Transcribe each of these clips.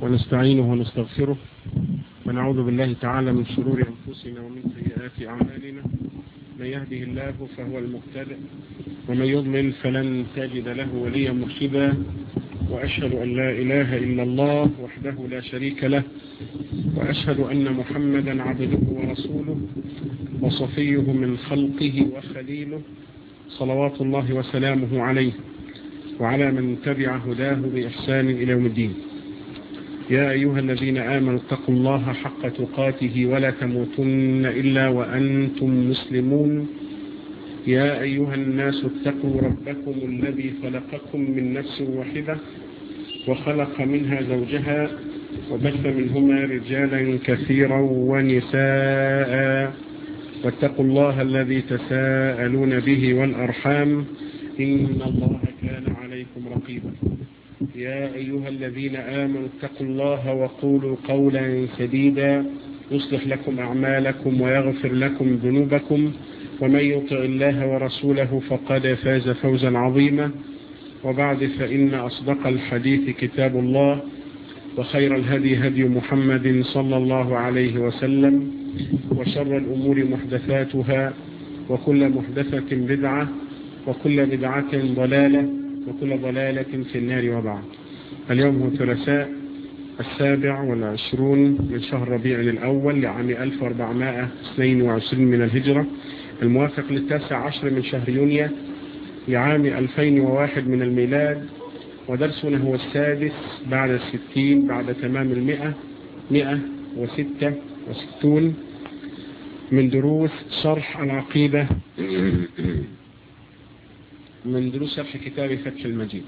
ونستعينه ونستغفره ونعوذ بالله تعالى من شرور أنفسنا ومن سيئات أعمالنا من يهده الله فهو المهتدئ ومن يضلل فلن تجد له وليا مرشدا وأشهد أن لا إله إلا الله وحده لا شريك له وأشهد أن محمدا عبده ورسوله وصفيه من خلقه وخليله صلوات الله وسلامه عليه وعلى من تبع هداه بإحسان إلى يوم الدين يا أيها الذين آمنوا اتقوا الله حق تقاته ولا تموتن إلا وأنتم مسلمون يا أيها الناس اتقوا ربكم الذي خلقكم من نفس واحدة وخلق منها زوجها وبث منهما رجالا كثيرا ونساء واتقوا الله الذي تساءلون به والأرحام إن الله كان عليكم رقيبا يا أيها الذين آمنوا اتقوا الله وقولوا قولا سديدا يصلح لكم أعمالكم ويغفر لكم ذنوبكم ومن يطع الله ورسوله فقد فاز فوزا عظيما وبعد فإن أصدق الحديث كتاب الله وخير الهدي هدي محمد صلى الله عليه وسلم وشر الأمور محدثاتها وكل محدثة بدعة وكل بدعة ضلالة وكل ضلالة في النار وبعد اليوم هو ثلاثاء السابع والعشرون من شهر ربيع الأول لعام 1422 من الهجرة الموافق للتاسع عشر من شهر يونيو لعام 2001 من الميلاد ودرسنا هو السادس بعد الستين بعد تمام المئة مئة وستة وستون من دروس شرح العقيدة من دروس شرح كتاب فتح المجيد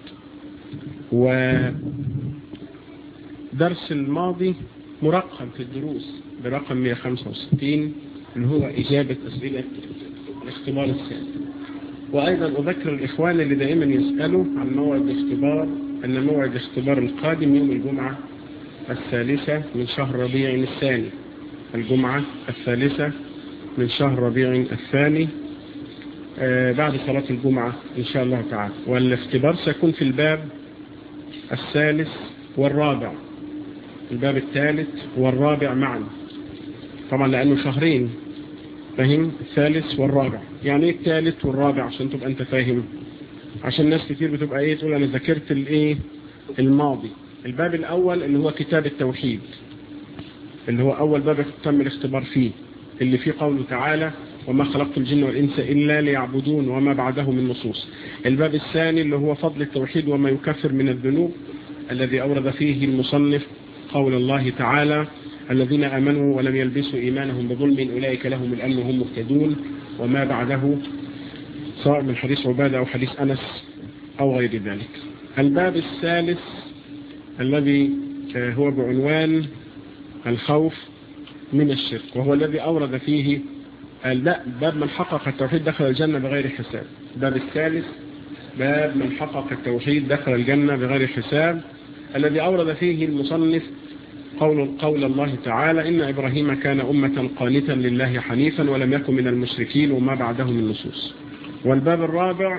ودرس الماضي مرقم في الدروس برقم 165 اللي هو إجابة أسئلة الاختبار الثاني وأيضا أذكر الإخوان اللي دائما يسألوا عن موعد الاختبار أن موعد الاختبار القادم يوم الجمعة الثالثة من شهر ربيع الثاني الجمعة الثالثة من شهر ربيع الثاني آه بعد صلاة الجمعة إن شاء الله تعالى والاختبار سيكون في الباب الثالث والرابع الباب الثالث والرابع معا طبعا لأنه شهرين فهم الثالث والرابع يعني ايه الثالث والرابع عشان تبقى انت فاهم عشان ناس كتير بتبقى ايه تقول انا ذاكرت الايه الماضي الباب الاول اللي هو كتاب التوحيد اللي هو اول باب تم الاختبار فيه اللي فيه قوله تعالى وما خلقت الجن والإنس إلا ليعبدون وما بعده من نصوص الباب الثاني اللي هو فضل التوحيد وما يكفر من الذنوب الذي أورد فيه المصنف قول الله تعالى الذين آمنوا ولم يلبسوا إيمانهم بظلم أولئك لهم الأمن وهم مهتدون وما بعده سواء من حديث عبادة أو حديث أنس أو غير ذلك الباب الثالث الذي هو بعنوان الخوف من الشرك وهو الذي أورد فيه لا باب من حقق التوحيد دخل الجنة بغير حساب باب الثالث باب من حقق التوحيد دخل الجنة بغير حساب الذي أورد فيه المصنف قول, قول الله تعالى إن إبراهيم كان أمة قانتا لله حنيفا ولم يكن من المشركين وما بعده من نصوص والباب الرابع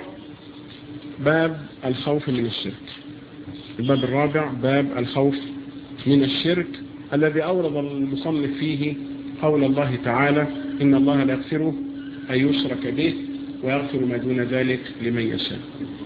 باب الخوف من الشرك الباب الرابع باب الخوف من الشرك الذي أورد المصنف فيه قول الله تعالى إن الله لا يغفر أن يشرك به ويغفر ما دون ذلك لمن يشاء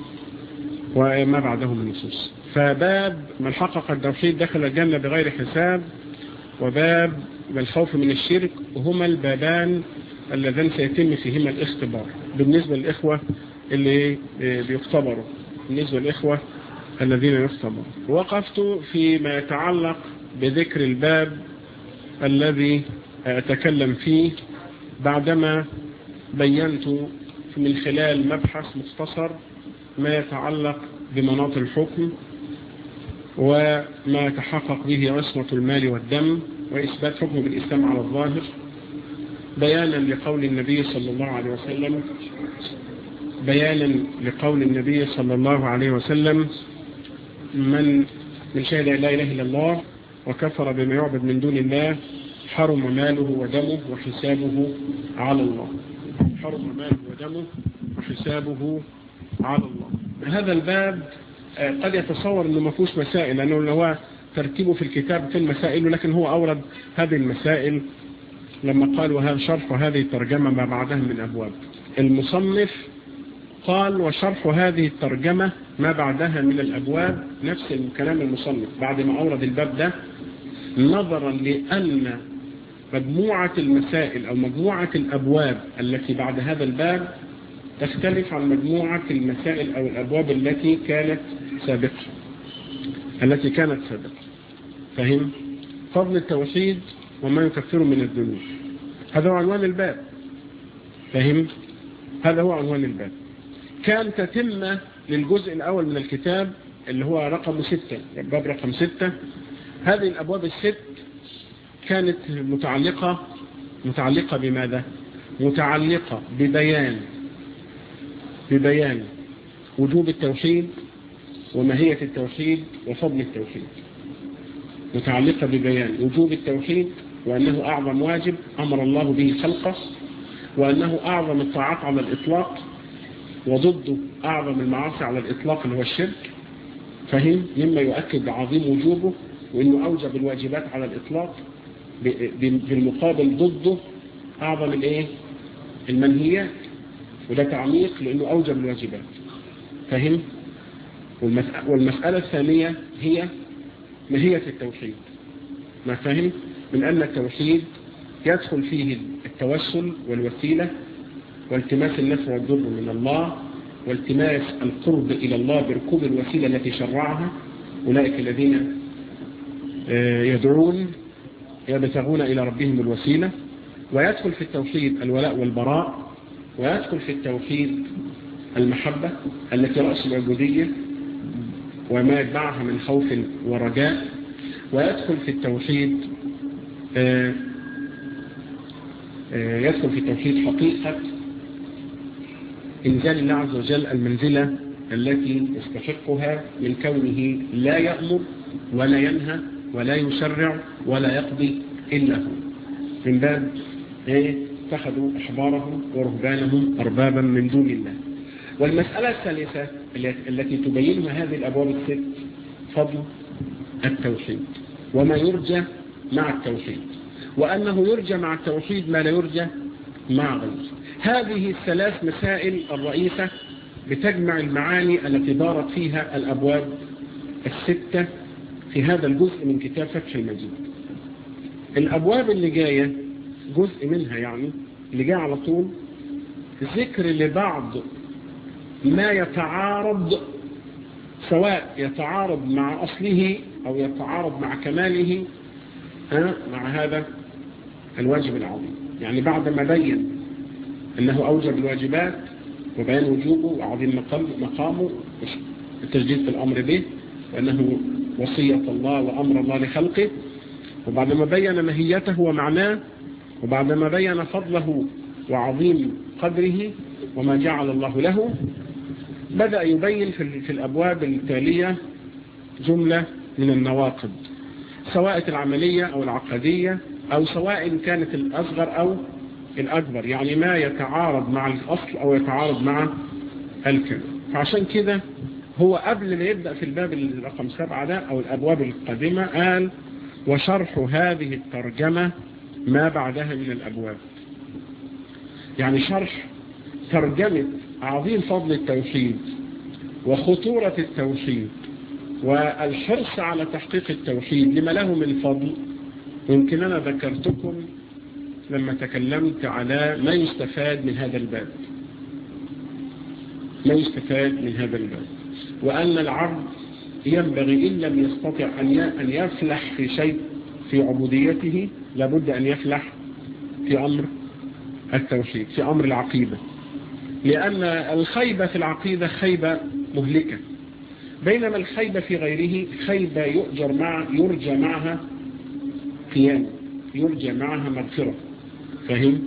وما بعده من نصوص فباب من حقق التوحيد دخل الجنة بغير حساب وباب الخوف من الشرك هما البابان اللذان سيتم فيهما الاختبار بالنسبة للإخوة اللي بيختبروا بالنسبة للإخوة الذين يختبروا وقفت فيما يتعلق بذكر الباب الذي أتكلم فيه بعدما بينت من خلال مبحث مختصر ما يتعلق بمناط الحكم وما يتحقق به عصمة المال والدم وإثبات حكمه بالإسلام على الظاهر بيانا لقول النبي صلى الله عليه وسلم بيانا لقول النبي صلى الله عليه وسلم من من شهد لا إله إلا الله وكفر بما يعبد من دون الله حرم ماله ودمه وحسابه على الله حرم ماله ودمه وحسابه على الله هذا الباب قد يتصور انه ما فيهوش مسائل لانه هو ترتيبه في الكتاب في المسائل لكن هو أورد هذه المسائل لما قال وهذا شرح هذه الترجمة ما بعدها من أبواب المصنف قال وشرح هذه الترجمة ما بعدها من الأبواب نفس الكلام المصنف بعد ما أورد الباب ده نظرا لأن مجموعة المسائل أو مجموعة الأبواب التي بعد هذا الباب تختلف عن مجموعة المسائل أو الأبواب التي كانت سابقة التي كانت سابقة فهم فضل التوحيد وما يكفر من الذنوب هذا هو عنوان الباب فهم هذا هو عنوان الباب كان تتم للجزء الأول من الكتاب اللي هو رقم ستة الباب رقم ستة هذه الأبواب الست كانت متعلقة متعلقة بماذا متعلقة ببيان ببيان وجوب التوحيد وماهية التوحيد وفضل التوحيد متعلقة ببيان وجوب التوحيد وأنه أعظم واجب أمر الله به خلقه وأنه أعظم الطاعات على الإطلاق وضده أعظم المعاصي على الإطلاق اللي هو الشرك فهم مما يؤكد عظيم وجوبه وأنه أوجب الواجبات على الإطلاق بالمقابل ضده أعظم الإيه المنهيات وده تعميق لأنه أوجب الواجبات فهم والمسألة الثانية هي ماهية التوحيد ما فهم من أن التوحيد يدخل فيه التوسل والوسيلة والتماس النفع والضر من الله والتماس القرب إلى الله بركوب الوسيلة التي شرعها أولئك الذين يدعون يبتغون إلى ربهم الوسيلة ويدخل في التوحيد الولاء والبراء ويدخل في التوحيد المحبة التي رأس العبودية وما يتبعها من خوف ورجاء ويدخل في التوحيد يدخل في التوحيد حقيقة إنزال الله عز وجل المنزلة التي يستحقها من كونه لا يأمر ولا ينهى ولا يشرع ولا يقضي إلا هو من باب اتخذوا أحبارهم ورهبانهم أربابا من دون الله والمسألة الثالثة التي تبينها هذه الأبواب الست فضل التوحيد وما يرجى مع التوحيد وأنه يرجى مع التوحيد ما لا يرجى مع غيره هذه الثلاث مسائل الرئيسة بتجمع المعاني التي دارت فيها الأبواب الستة في هذا الجزء من كتاب فتح المجيد الأبواب اللي جاية جزء منها يعني اللي جاء على طول ذكر لبعض ما يتعارض سواء يتعارض مع أصله أو يتعارض مع كماله مع هذا الواجب العظيم يعني بعد ما بين أنه أوجب الواجبات وبيان وجوبه وعظيم مقامه التجديد في الأمر به وأنه وصية الله وأمر الله لخلقه وبعدما بين ماهيته ومعناه وبعدما بين فضله وعظيم قدره وما جعل الله له بدأ يبين في الأبواب التالية جملة من النواقض سواء العملية أو العقدية أو سواء كانت الأصغر أو الأكبر يعني ما يتعارض مع الأصل أو يتعارض مع الكلمة فعشان كده هو قبل ما يبدأ في الباب رقم سبعة ده أو الأبواب القادمة قال وشرح هذه الترجمة ما بعدها من الأبواب يعني شرح ترجمة عظيم فضل التوحيد وخطورة التوحيد والحرص على تحقيق التوحيد لما له من فضل يمكن أنا ذكرتكم لما تكلمت على ما يستفاد من هذا الباب ما يستفاد من هذا الباب وأن العبد ينبغي إن لم يستطع أن يفلح في شيء في عبوديته لابد أن يفلح في أمر التوحيد في أمر العقيدة لأن الخيبة في العقيدة خيبة مهلكة بينما الخيبة في غيره خيبة يؤجر مع يرجى معها قيام يرجى معها مغفرة فهم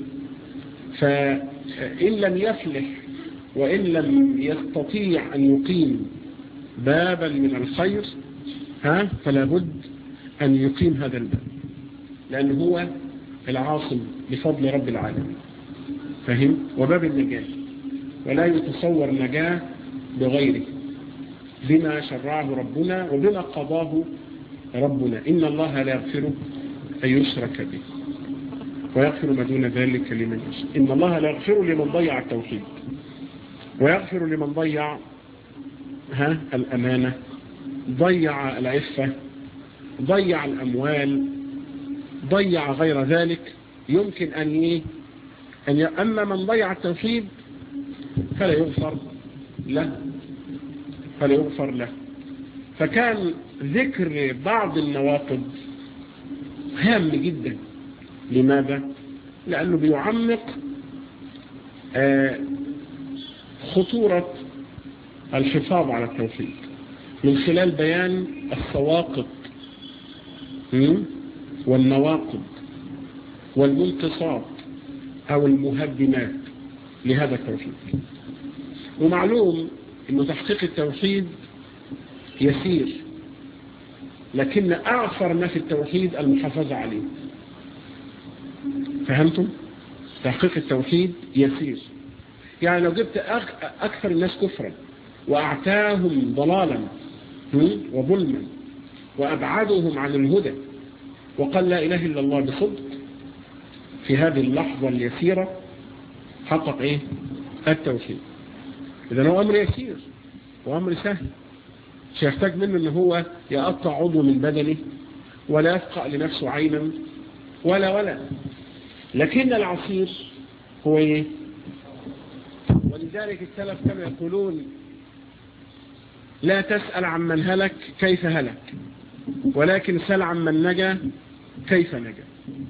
فإن لم يفلح وإن لم يستطيع أن يقيم بابا من الخير ها فلا بد أن يقيم هذا الباب لأنه هو العاصم بفضل رب العالمين فهم وباب النجاة ولا يتصور نجاة بغيره بما شرعه ربنا وبما قضاه ربنا إن الله لا يغفر أن يشرك به ويغفر ما دون ذلك لمن يشاء إن الله لا يغفر لمن ضيع التوحيد ويغفر لمن ضيع ها الأمانة ضيع العفة ضيع الأموال ضيع غير ذلك يمكن أن ي... أن ي... أما من ضيع التوحيد فلا يغفر له فلا يغفر له فكان ذكر بعض النواقض هام جدا لماذا؟ لأنه بيعمق آه خطورة الحفاظ على التوحيد من خلال بيان السواقط والنواقض والمنتصات أو المهدمات لهذا التوحيد ومعلوم أن تحقيق التوحيد يسير لكن أعثر ما في التوحيد المحافظة عليه فهمتم؟ تحقيق التوحيد يسير يعني لو جبت أكثر الناس كفرا وأعتاهم ضلالا وظلما وأبعدهم عن الهدى وقال لا إله إلا الله بصدق في هذه اللحظة اليسيرة حقق إيه التوحيد إذا هو أمر يسير وأمر سهل مش يحتاج منه أن هو يقطع عضو من بدنه ولا يفقع لنفسه عينا ولا ولا لكن العصير هو إيه ولذلك السلف كانوا يقولون لا تسأل عن من هلك كيف هلك ولكن سل عن من نجا كيف نجا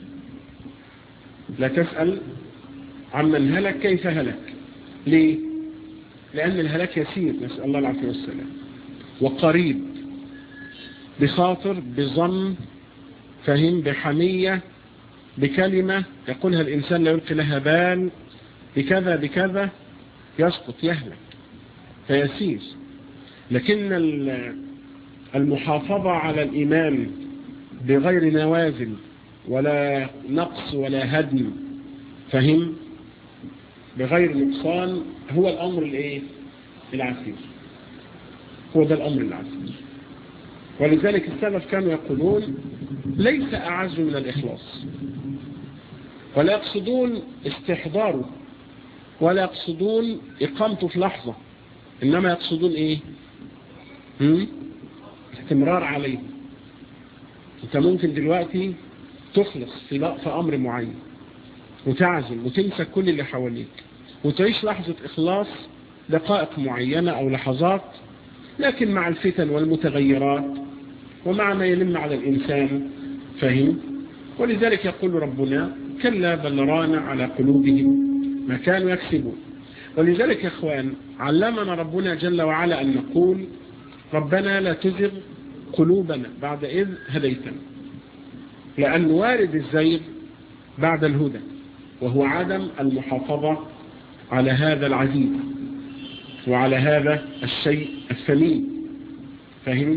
لا تسأل عن من هلك كيف هلك ليه لأن الهلاك يسير نسأل الله العافية والسلام وقريب بخاطر بظن فهم بحمية بكلمة يقولها الإنسان لا يلقي لها بال بكذا بكذا يسقط يهلك فيسير لكن المحافظة على الإيمان بغير نوازل ولا نقص ولا هدم فهم بغير نقصان هو الأمر الايه العسير هو ده الأمر العسير ولذلك السلف كانوا يقولون ليس أعز من الإخلاص ولا يقصدون استحضاره ولا يقصدون إقامته في لحظة إنما يقصدون إيه هم؟ استمرار عليه انت ممكن دلوقتي تخلص في, في أمر معين وتعزم وتنسى كل اللي حواليك وتعيش لحظة إخلاص دقائق معينة أو لحظات لكن مع الفتن والمتغيرات ومع ما يلم على الإنسان فهم ولذلك يقول ربنا كلا بل ران على قلوبهم ما كانوا يكسبون ولذلك يا اخوان علمنا ربنا جل وعلا أن نقول ربنا لا تزغ قلوبنا بعد إذ هديتنا لأن وارد الزيغ بعد الهدى وهو عدم المحافظة على هذا العزيز وعلى هذا الشيء الثمين فهم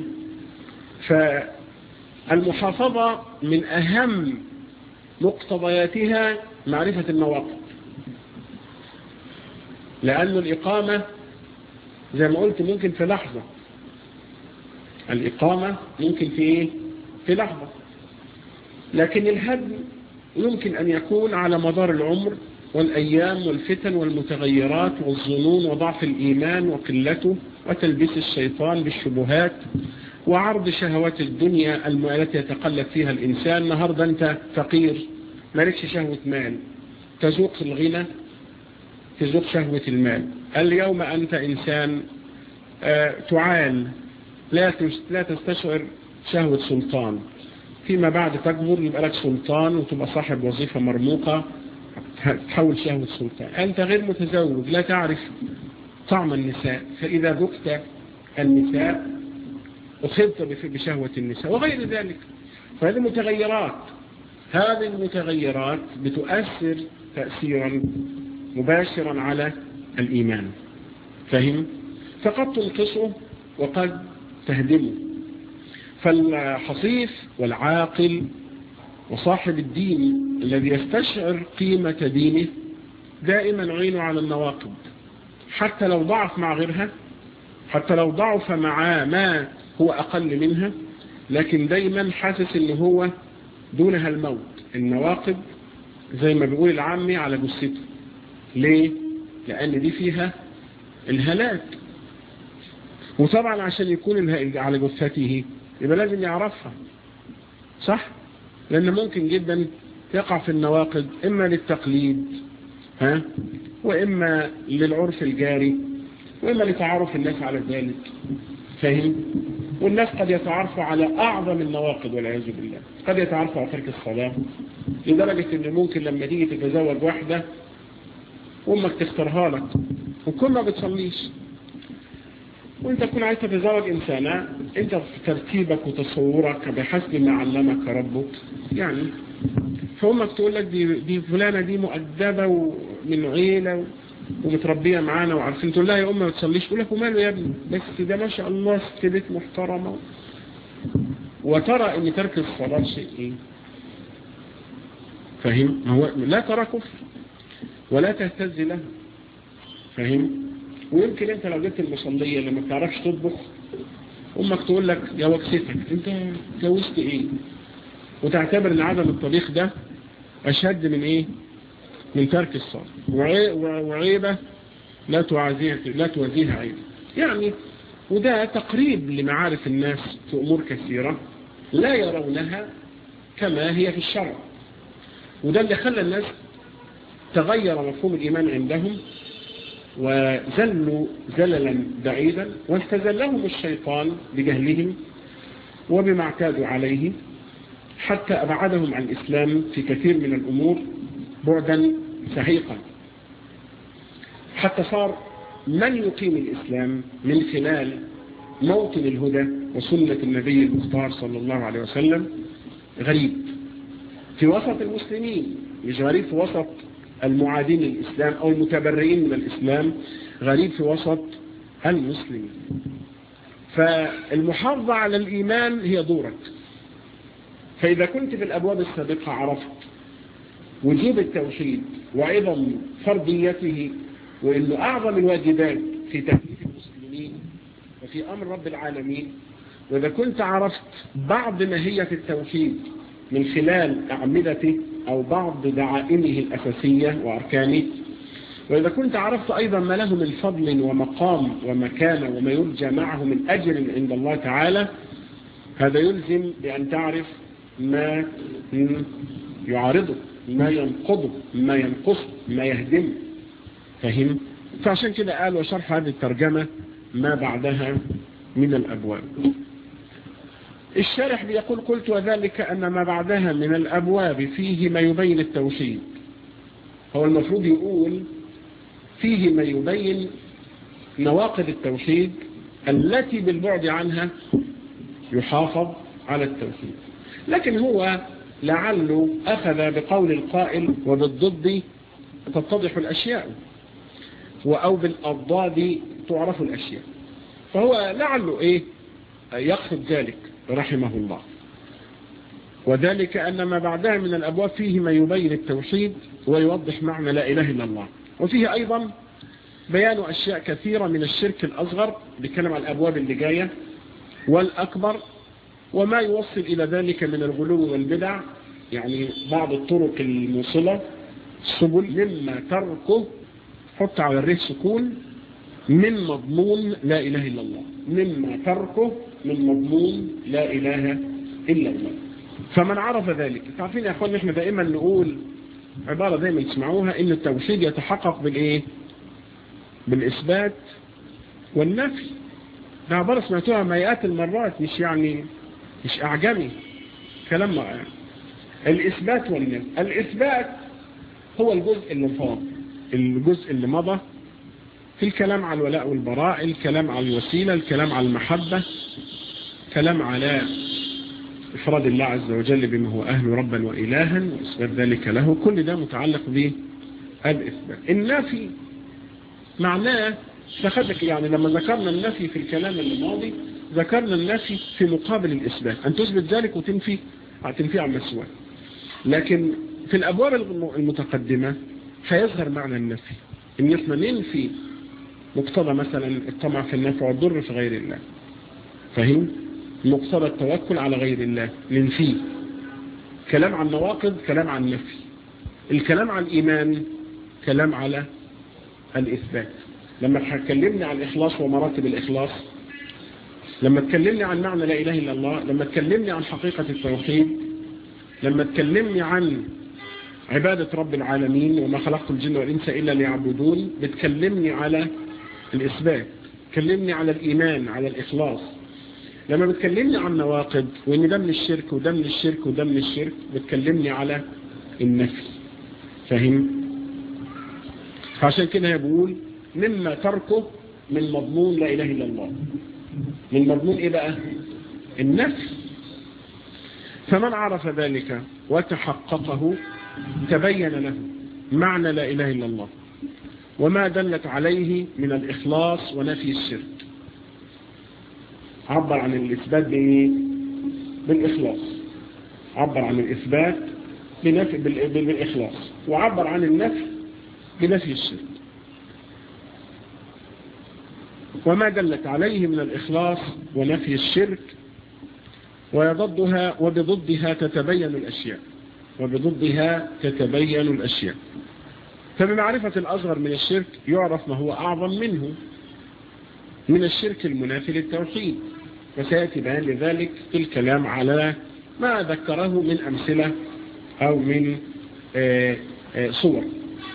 فالمحافظة من أهم مقتضياتها معرفة النواقض لأن الإقامة زي ما قلت ممكن في لحظة الإقامة ممكن في إيه؟ في لحظة لكن الهدم يمكن أن يكون على مدار العمر والأيام والفتن والمتغيرات والظنون وضعف الإيمان وقلته وتلبيس الشيطان بالشبهات وعرض شهوات الدنيا التي يتقلب فيها الإنسان النهاردة أنت فقير مالكش شهوة مال تذوق الغنى تذوق شهوة المال اليوم أنت إنسان آه تعال لا لا تستشعر شهوة سلطان فيما بعد تكبر يبقى لك سلطان وتبقى صاحب وظيفة مرموقة تحول شهوة سلطان أنت غير متزوج لا تعرف طعم النساء فإذا ذقت النساء أخذت بشهوة النساء وغير ذلك فهذه متغيرات هذه المتغيرات بتؤثر تأثيرا مباشرا على الإيمان فهم؟ فقد تنقصه وقد تهدمه فالحصيف والعاقل وصاحب الدين الذي يستشعر قيمة دينه دائما عينه على النواقض حتى لو ضعف مع غيرها حتى لو ضعف مع ما هو أقل منها لكن دايما حاسس ان هو دونها الموت النواقض زي ما بيقول العامي على جثته ليه لان دي فيها الهلاك وطبعا عشان يكون على جثته يبقى لازم يعرفها صح لان ممكن جدا يقع في النواقض اما للتقليد ها واما للعرف الجاري واما لتعارف الناس على ذلك فاهم والناس قد يتعرفوا على اعظم النواقض والعياذ بالله قد يتعرفوا على ترك الصلاه لدرجه ان ممكن لما تيجي تتزوج واحده امك تختارها لك وكل ما بتصليش وانت تكون عايز تتزوج انسانة انت في ترتيبك وتصورك بحسب ما علمك ربك يعني فامك تقول لك دي, دي فلانة دي مؤدبة ومن عيلة ومتربية معانا وعارفين تقول لها يا امي ما تصليش تقول لك وماله يا ابني بس ده ما شاء الله ست بيت محترمة وترى ان ترك الصلاة شيء ايه فاهم هو لا ترى كفر ولا تهتز له فاهم ويمكن انت لو جبت المصلية اللي ما بتعرفش تطبخ امك تقول لك يا وكستك انت جوزت ايه وتعتبر ان عدم الطبيخ ده اشد من ايه من ترك الصلاة وعيبة لا توازيها لا توازيها عيبة يعني وده تقريب لمعارف الناس في امور كثيرة لا يرونها كما هي في الشرع وده اللي خلى الناس تغير مفهوم الايمان عندهم وزلوا زللا بعيدا واستزلهم الشيطان بجهلهم وبما اعتادوا عليه حتى أبعدهم عن الإسلام في كثير من الأمور بعدا سحيقا حتى صار من يقيم الإسلام من خلال موطن الهدى وسنة النبي المختار صلى الله عليه وسلم غريب في وسط المسلمين مش غريب في وسط المعادين للإسلام أو المتبرئين من الإسلام غريب في وسط المسلمين فالمحافظة على الإيمان هي دورك فإذا كنت في الأبواب السابقة عرفت وجوب التوحيد وأيضا فرضيته وإنه أعظم الواجبات في تكليف المسلمين وفي أمر رب العالمين وإذا كنت عرفت بعض ماهية التوحيد من خلال أعمدته أو بعض دعائمه الأساسية وأركانه وإذا كنت عرفت أيضا ما له من فضل ومقام ومكانة وما يرجى معه من أجر عند الله تعالى هذا يلزم بأن تعرف ما يعارضه ما ينقضه ما ينقصه ما يهدمه فهم فعشان كده قال وشرح هذه الترجمة ما بعدها من الأبواب الشارح بيقول قلت وذلك أن ما بعدها من الأبواب فيه ما يبين التوحيد هو المفروض يقول فيه ما يبين نواقض التوحيد التي بالبعد عنها يحافظ على التوحيد لكن هو لعله أخذ بقول القائل وبالضد تتضح الأشياء أو بالأضداد تعرف الأشياء فهو لعله إيه يقصد ذلك رحمه الله وذلك أن ما بعدها من الأبواب فيه ما يبين التوحيد ويوضح معنى لا إله إلا الله وفيه أيضا بيان أشياء كثيرة من الشرك الأصغر بكلام عن الأبواب اللي جاية والأكبر وما يوصل إلى ذلك من الغلو والبدع يعني بعض الطرق الموصلة السبل مما تركه حط على الره سكون من مضمون لا إله إلا الله مما تركه من مضمون لا إله إلا الله فمن عرف ذلك تعرفين يا أخوان احنا دائما نقول عبارة دائما تسمعوها ان التوحيد يتحقق بالايه بالإثبات والنفي ده عبارة سمعتوها مئات المرات مش يعني مش أعجمي كلام يعني. الإثبات والنفي الإثبات هو الجزء اللي فاض الجزء اللي مضى في الكلام على الولاء والبراء الكلام على الوسيلة الكلام على المحبة كلام على إفراد الله عز وجل بما هو أهل ربا وإلها وإثبات ذلك له كل ده متعلق بالإثبات النفي معناه فخذك يعني لما ذكرنا النفي في الكلام الماضي ذكرنا النفي في مقابل الإثبات أن تثبت ذلك وتنفي تنفي عن مسواه لكن في الأبواب المتقدمة هيظهر معنى النفي إن احنا ننفي مقتضى مثلا الطمع في النفع والضر في غير الله فهم مقتضى التوكل على غير الله ننفيه كلام عن نواقض كلام عن نفي الكلام عن الإيمان كلام على الإثبات لما تكلمني عن الإخلاص ومراتب الإخلاص لما تكلمني عن معنى لا إله إلا الله لما تكلمني عن حقيقة التوحيد لما تكلمني عن عبادة رب العالمين وما خلقت الجن والإنس إلا ليعبدون بتكلمني على الإثبات تكلمني على الإيمان على الإخلاص لما بتكلمني عن نواقض وإن ده من الشرك وده من الشرك وده من الشرك بتكلمني على النفي فاهم فعشان كده هي بقول مما تركه من مضمون لا إله إلا الله من مضمون إيه بقى النفي فمن عرف ذلك وتحققه تبين له معنى لا إله إلا الله وما دلت عليه من الإخلاص ونفي الشرك عبر عن الإثبات بإيه؟ بالإخلاص عبر عن الإثبات بنفي بالإخلاص وعبر عن النفي بنفي الشرك وما دلت عليه من الإخلاص ونفي الشرك ويضدها وبضدها تتبين الأشياء وبضدها تتبين الأشياء فبمعرفة الأصغر من الشرك يعرف ما هو أعظم منه من الشرك المنافي للتوحيد وسيأتي بيان لذلك في الكلام على ما ذكره من أمثلة أو من آآ آآ صور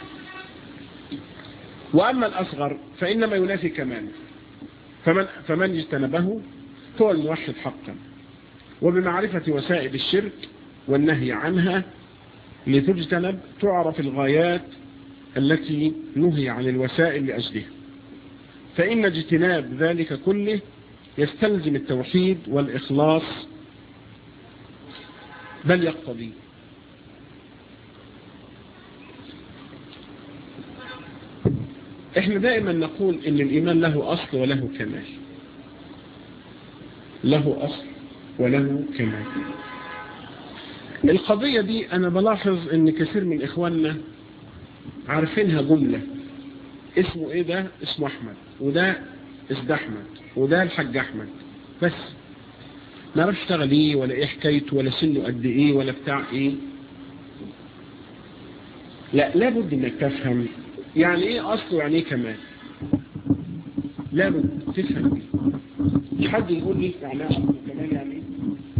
وأما الأصغر فإنما ينافي كماله فمن, فمن اجتنبه هو الموحد حقا وبمعرفة وسائل الشرك والنهي عنها لتجتنب تعرف الغايات التي نهي عن الوسائل لأجلها فإن اجتناب ذلك كله يستلزم التوحيد والإخلاص بل يقتضي احنا دائما نقول ان الايمان له اصل وله كمال له اصل وله كمال القضية دي انا بلاحظ ان كثير من اخواننا عارفينها جملة اسمه ايه ده اسمه احمد وده اسده احمد وده الحاج احمد بس ما عرفش اشتغل ايه ولا ايه حكايته ولا سنه قد ايه ولا بتاع ايه لا لابد انك تفهم يعني ايه اصل ويعني ايه كمال لابد تفهم دي مش حد يقول لي يعني ايه اصل وكمال يعني ايه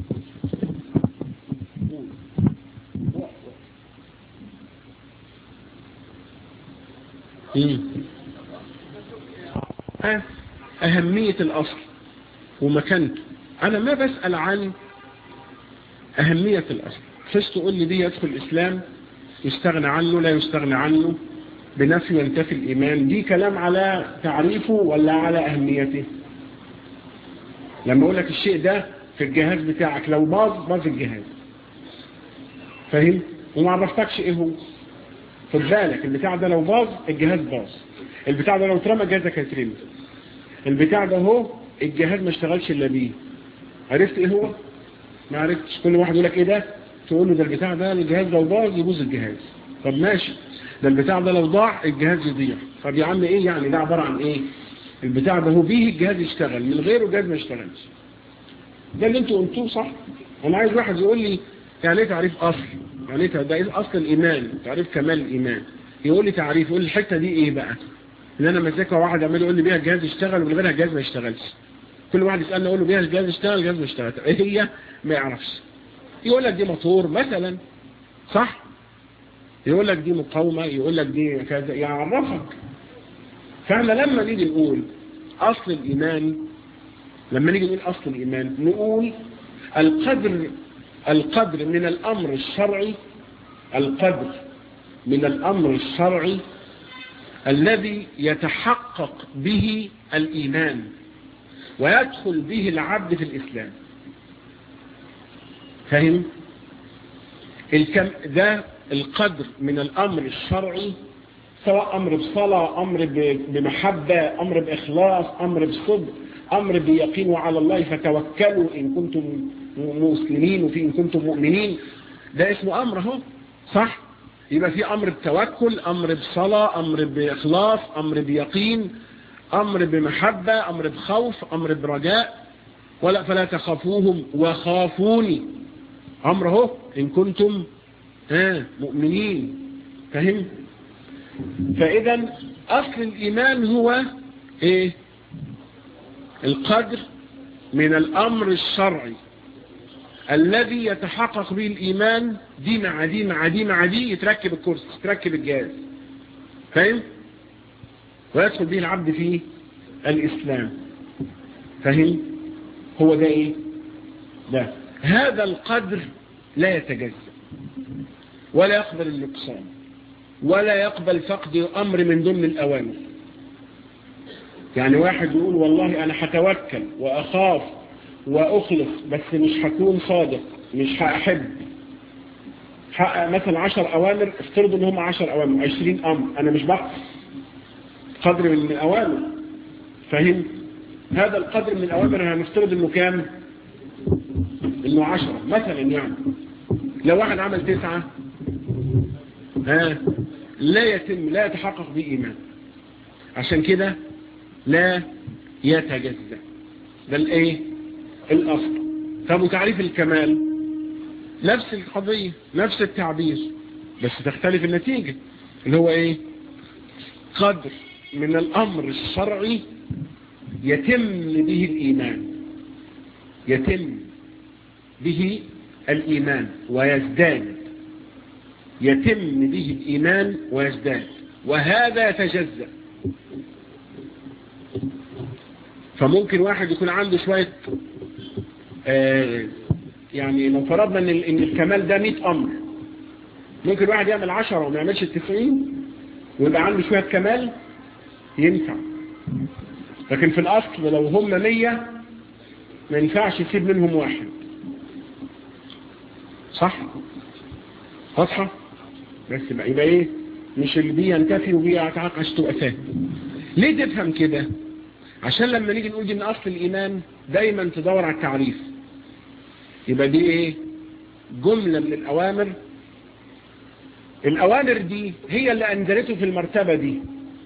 قول. ها أهمية الأصل ومكانته أنا ما بسأل عن أهمية الأصل فش تقول لي دي يدخل الإسلام يستغنى عنه لا يستغنى عنه بنفي ينتفي الإيمان دي كلام على تعريفه ولا على أهميته لما أقول لك الشيء ده في الجهاز بتاعك لو باظ باظ الجهاز فاهم وما عرفتكش ايه هو خد بالك البتاع ده لو باظ الجهاز باظ البتاع ده لو اترمى جهازك هيترمي البتاع ده هو الجهاز ما اشتغلش الا بيه عرفت ايه هو ما عرفتش كل واحد يقول لك ايه ده تقول له ده البتاع ده الجهاز لو باظ يبوظ الجهاز طب ماشي ده البتاع ده لو ضاع الجهاز يضيع طب يا عم ايه يعني ده عباره عن ايه البتاع ده هو بيه الجهاز يشتغل من غيره الجهاز ما يشتغلش ده اللي انتوا قلتوه صح انا عايز واحد يقول لي يعني ايه تعريف اصل يعني ايه ده ايه اصل الايمان تعريف كمال الايمان يقول لي تعريف يقول لي الحته دي ايه بقى اللي انا ماسكها واحد عمال يقول لي بيها الجهاز يشتغل ومن غيرها الجهاز ما يشتغلش كل واحد يسالني اقول له بيها الجهاز يشتغل الجهاز ما يشتغلش ايه هي ما يعرفش يقول لك دي موتور مثلا صح يقول لك دي مقاومه يقول لك دي كذا يعرفك فاحنا لما نيجي نقول اصل الايمان لما نيجي نقول اصل الايمان نقول القدر القدر من الامر الشرعي القدر من الامر الشرعي الذي يتحقق به الإيمان ويدخل به العبد في الإسلام فهم؟ الكم ده القدر من الأمر الشرعي سواء أمر بصلاة أمر بمحبة أمر بإخلاص أمر بصدق أمر بيقين وعلى الله فتوكلوا إن كنتم مسلمين وفي إن كنتم مؤمنين ده اسمه أمر اهو صح يبقى في أمر بتوكل أمر بصلاة أمر بإخلاص أمر بيقين أمر بمحبة أمر بخوف أمر برجاء ولا فلا تخافوهم وخافوني أمر اهو إن كنتم ها مؤمنين فهم فإذا أصل الإيمان هو إيه القدر من الأمر الشرعي الذي يتحقق به الإيمان دي مع دي مع دي مع دي يتركب الكرسي يتركب الجهاز فاهم ويدخل به العبد في الإسلام فاهم هو ده إيه ده هذا القدر لا يتجزأ ولا يقبل النقصان ولا يقبل فقد أمر من ضمن الأوامر يعني واحد يقول والله أنا هتوكل وأخاف وأخلص بس مش هكون صادق مش هأحب حقق مثلا عشر أوامر افترضوا ان هم عشر أوامر عشرين أمر أنا مش بقص قدر من الأوامر فهم هذا القدر من الأوامر هنفترض انه كام انه عشرة مثلا يعني لو واحد عمل تسعة ها لا يتم لا يتحقق به إيمان عشان كده لا يتجزأ بل ايه الاصل طب وتعريف الكمال نفس القضية نفس التعبير بس تختلف النتيجة اللي هو ايه قدر من الامر الشرعي يتم به الايمان يتم به الايمان ويزداد يتم به الايمان ويزداد وهذا يتجزأ فممكن واحد يكون عنده شوية آه يعني لو فرضنا ان ان الكمال ده 100 امر ممكن واحد يعمل 10 وما يعملش ال 90 ويبقى عنده شوية كمال ينفع لكن في الاصل لو هم 100 ما ينفعش يسيب منهم واحد صح واضحة بس بقى يبقى ايه مش اللي بيه ينتفي وبيه يتعاق عشان تبقى فاهم ليه تفهم كده عشان لما نيجي نقول دي من اصل الايمان دايما تدور على التعريف يبقى دي ايه جملة من الاوامر الاوامر دي هي اللي انزلته في المرتبة دي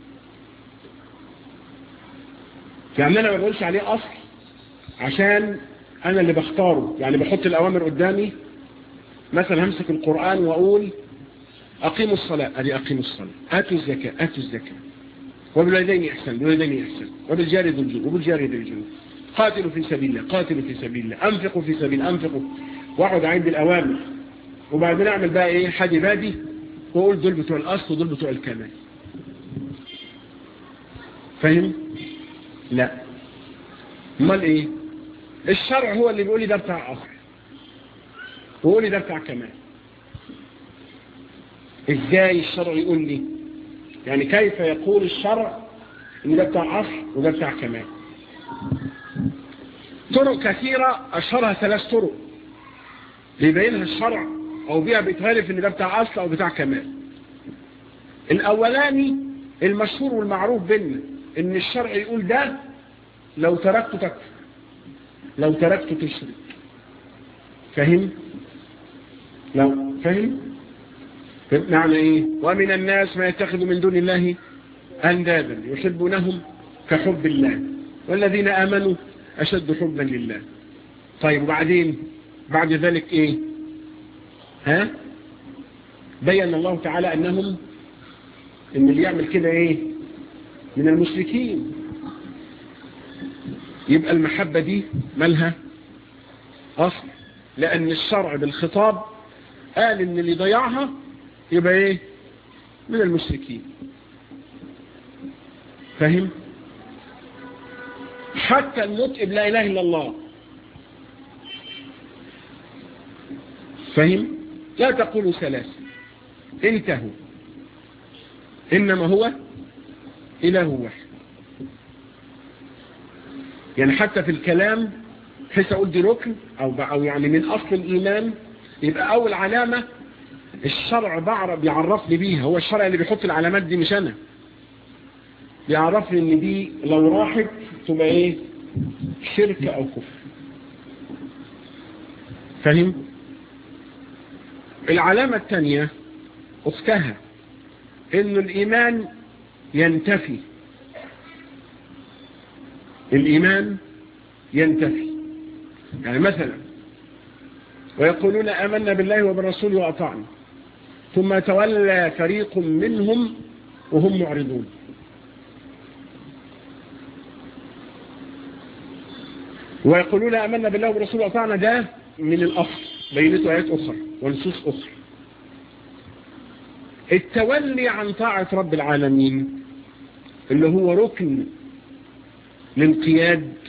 يعني انا ما بقولش عليه اصل عشان انا اللي بختاره يعني بحط الاوامر قدامي مثلا همسك القرآن واقول اقيموا الصلاة ادي اقيموا الصلاة اتوا الزكاة اتوا الزكاة وبالوالدين احسن بالوالدين احسن وبالجار ذو الجنوب وبالجار ذو الجنوب قاتلوا في سبيل الله قاتلوا في سبيل الله انفقوا في سبيل انفقوا واقعد عند الاوامر وبعدين اعمل بقى ايه حد بادي واقول دول بتوع الاصل ودول بتوع الكمال فاهم لا امال ايه الشرع هو اللي بيقول لي ده بتاع اصل ويقول لي ده بتاع كمال ازاي الشرع يقول لي يعني كيف يقول الشرع ان ده بتاع اصل وده بتاع كمال طرق كثيرة اشهرها ثلاث طرق بيبينها الشرع او بيها بيتهالف ان ده بتاع اصل او بتاع كمال الاولاني المشهور والمعروف بيننا ان الشرع يقول ده لو تركت تكفر لو تركت تشرك فهم لو فهم معنى ايه ومن الناس ما يتخذ من دون الله اندادا يحبونهم كحب الله والذين امنوا اشد حبا لله طيب وبعدين بعد ذلك ايه ها بين الله تعالى انهم ان اللي يعمل كده ايه من المشركين يبقى المحبة دي مالها اصل لان الشرع بالخطاب قال ان اللي ضيعها يبقى ايه من المشركين فهم حتى النطق بلا اله الا الله فهم لا تقولوا ثلاثة انتهوا انما هو اله واحد يعني حتى في الكلام حيث اقول دي ركن او, أو يعني من اصل الايمان يبقى اول علامة الشرع بعرف بيعرفني بيها هو الشرع اللي بيحط العلامات دي مش انا بيعرفني ان دي لو راحت تبقى ايه شرك او كفر فهم العلامة الثانية اختها ان الايمان ينتفي الايمان ينتفي يعني مثلا ويقولون آمنا بالله وبالرسول وأطعنا ثم تولى فريق منهم وهم معرضون ويقولون آمنا بالله وبالرسول وأطعنا ده من الأصل بينته آيات أخرى ونصوص أخرى التولي عن طاعة رب العالمين اللي هو ركن الانقياد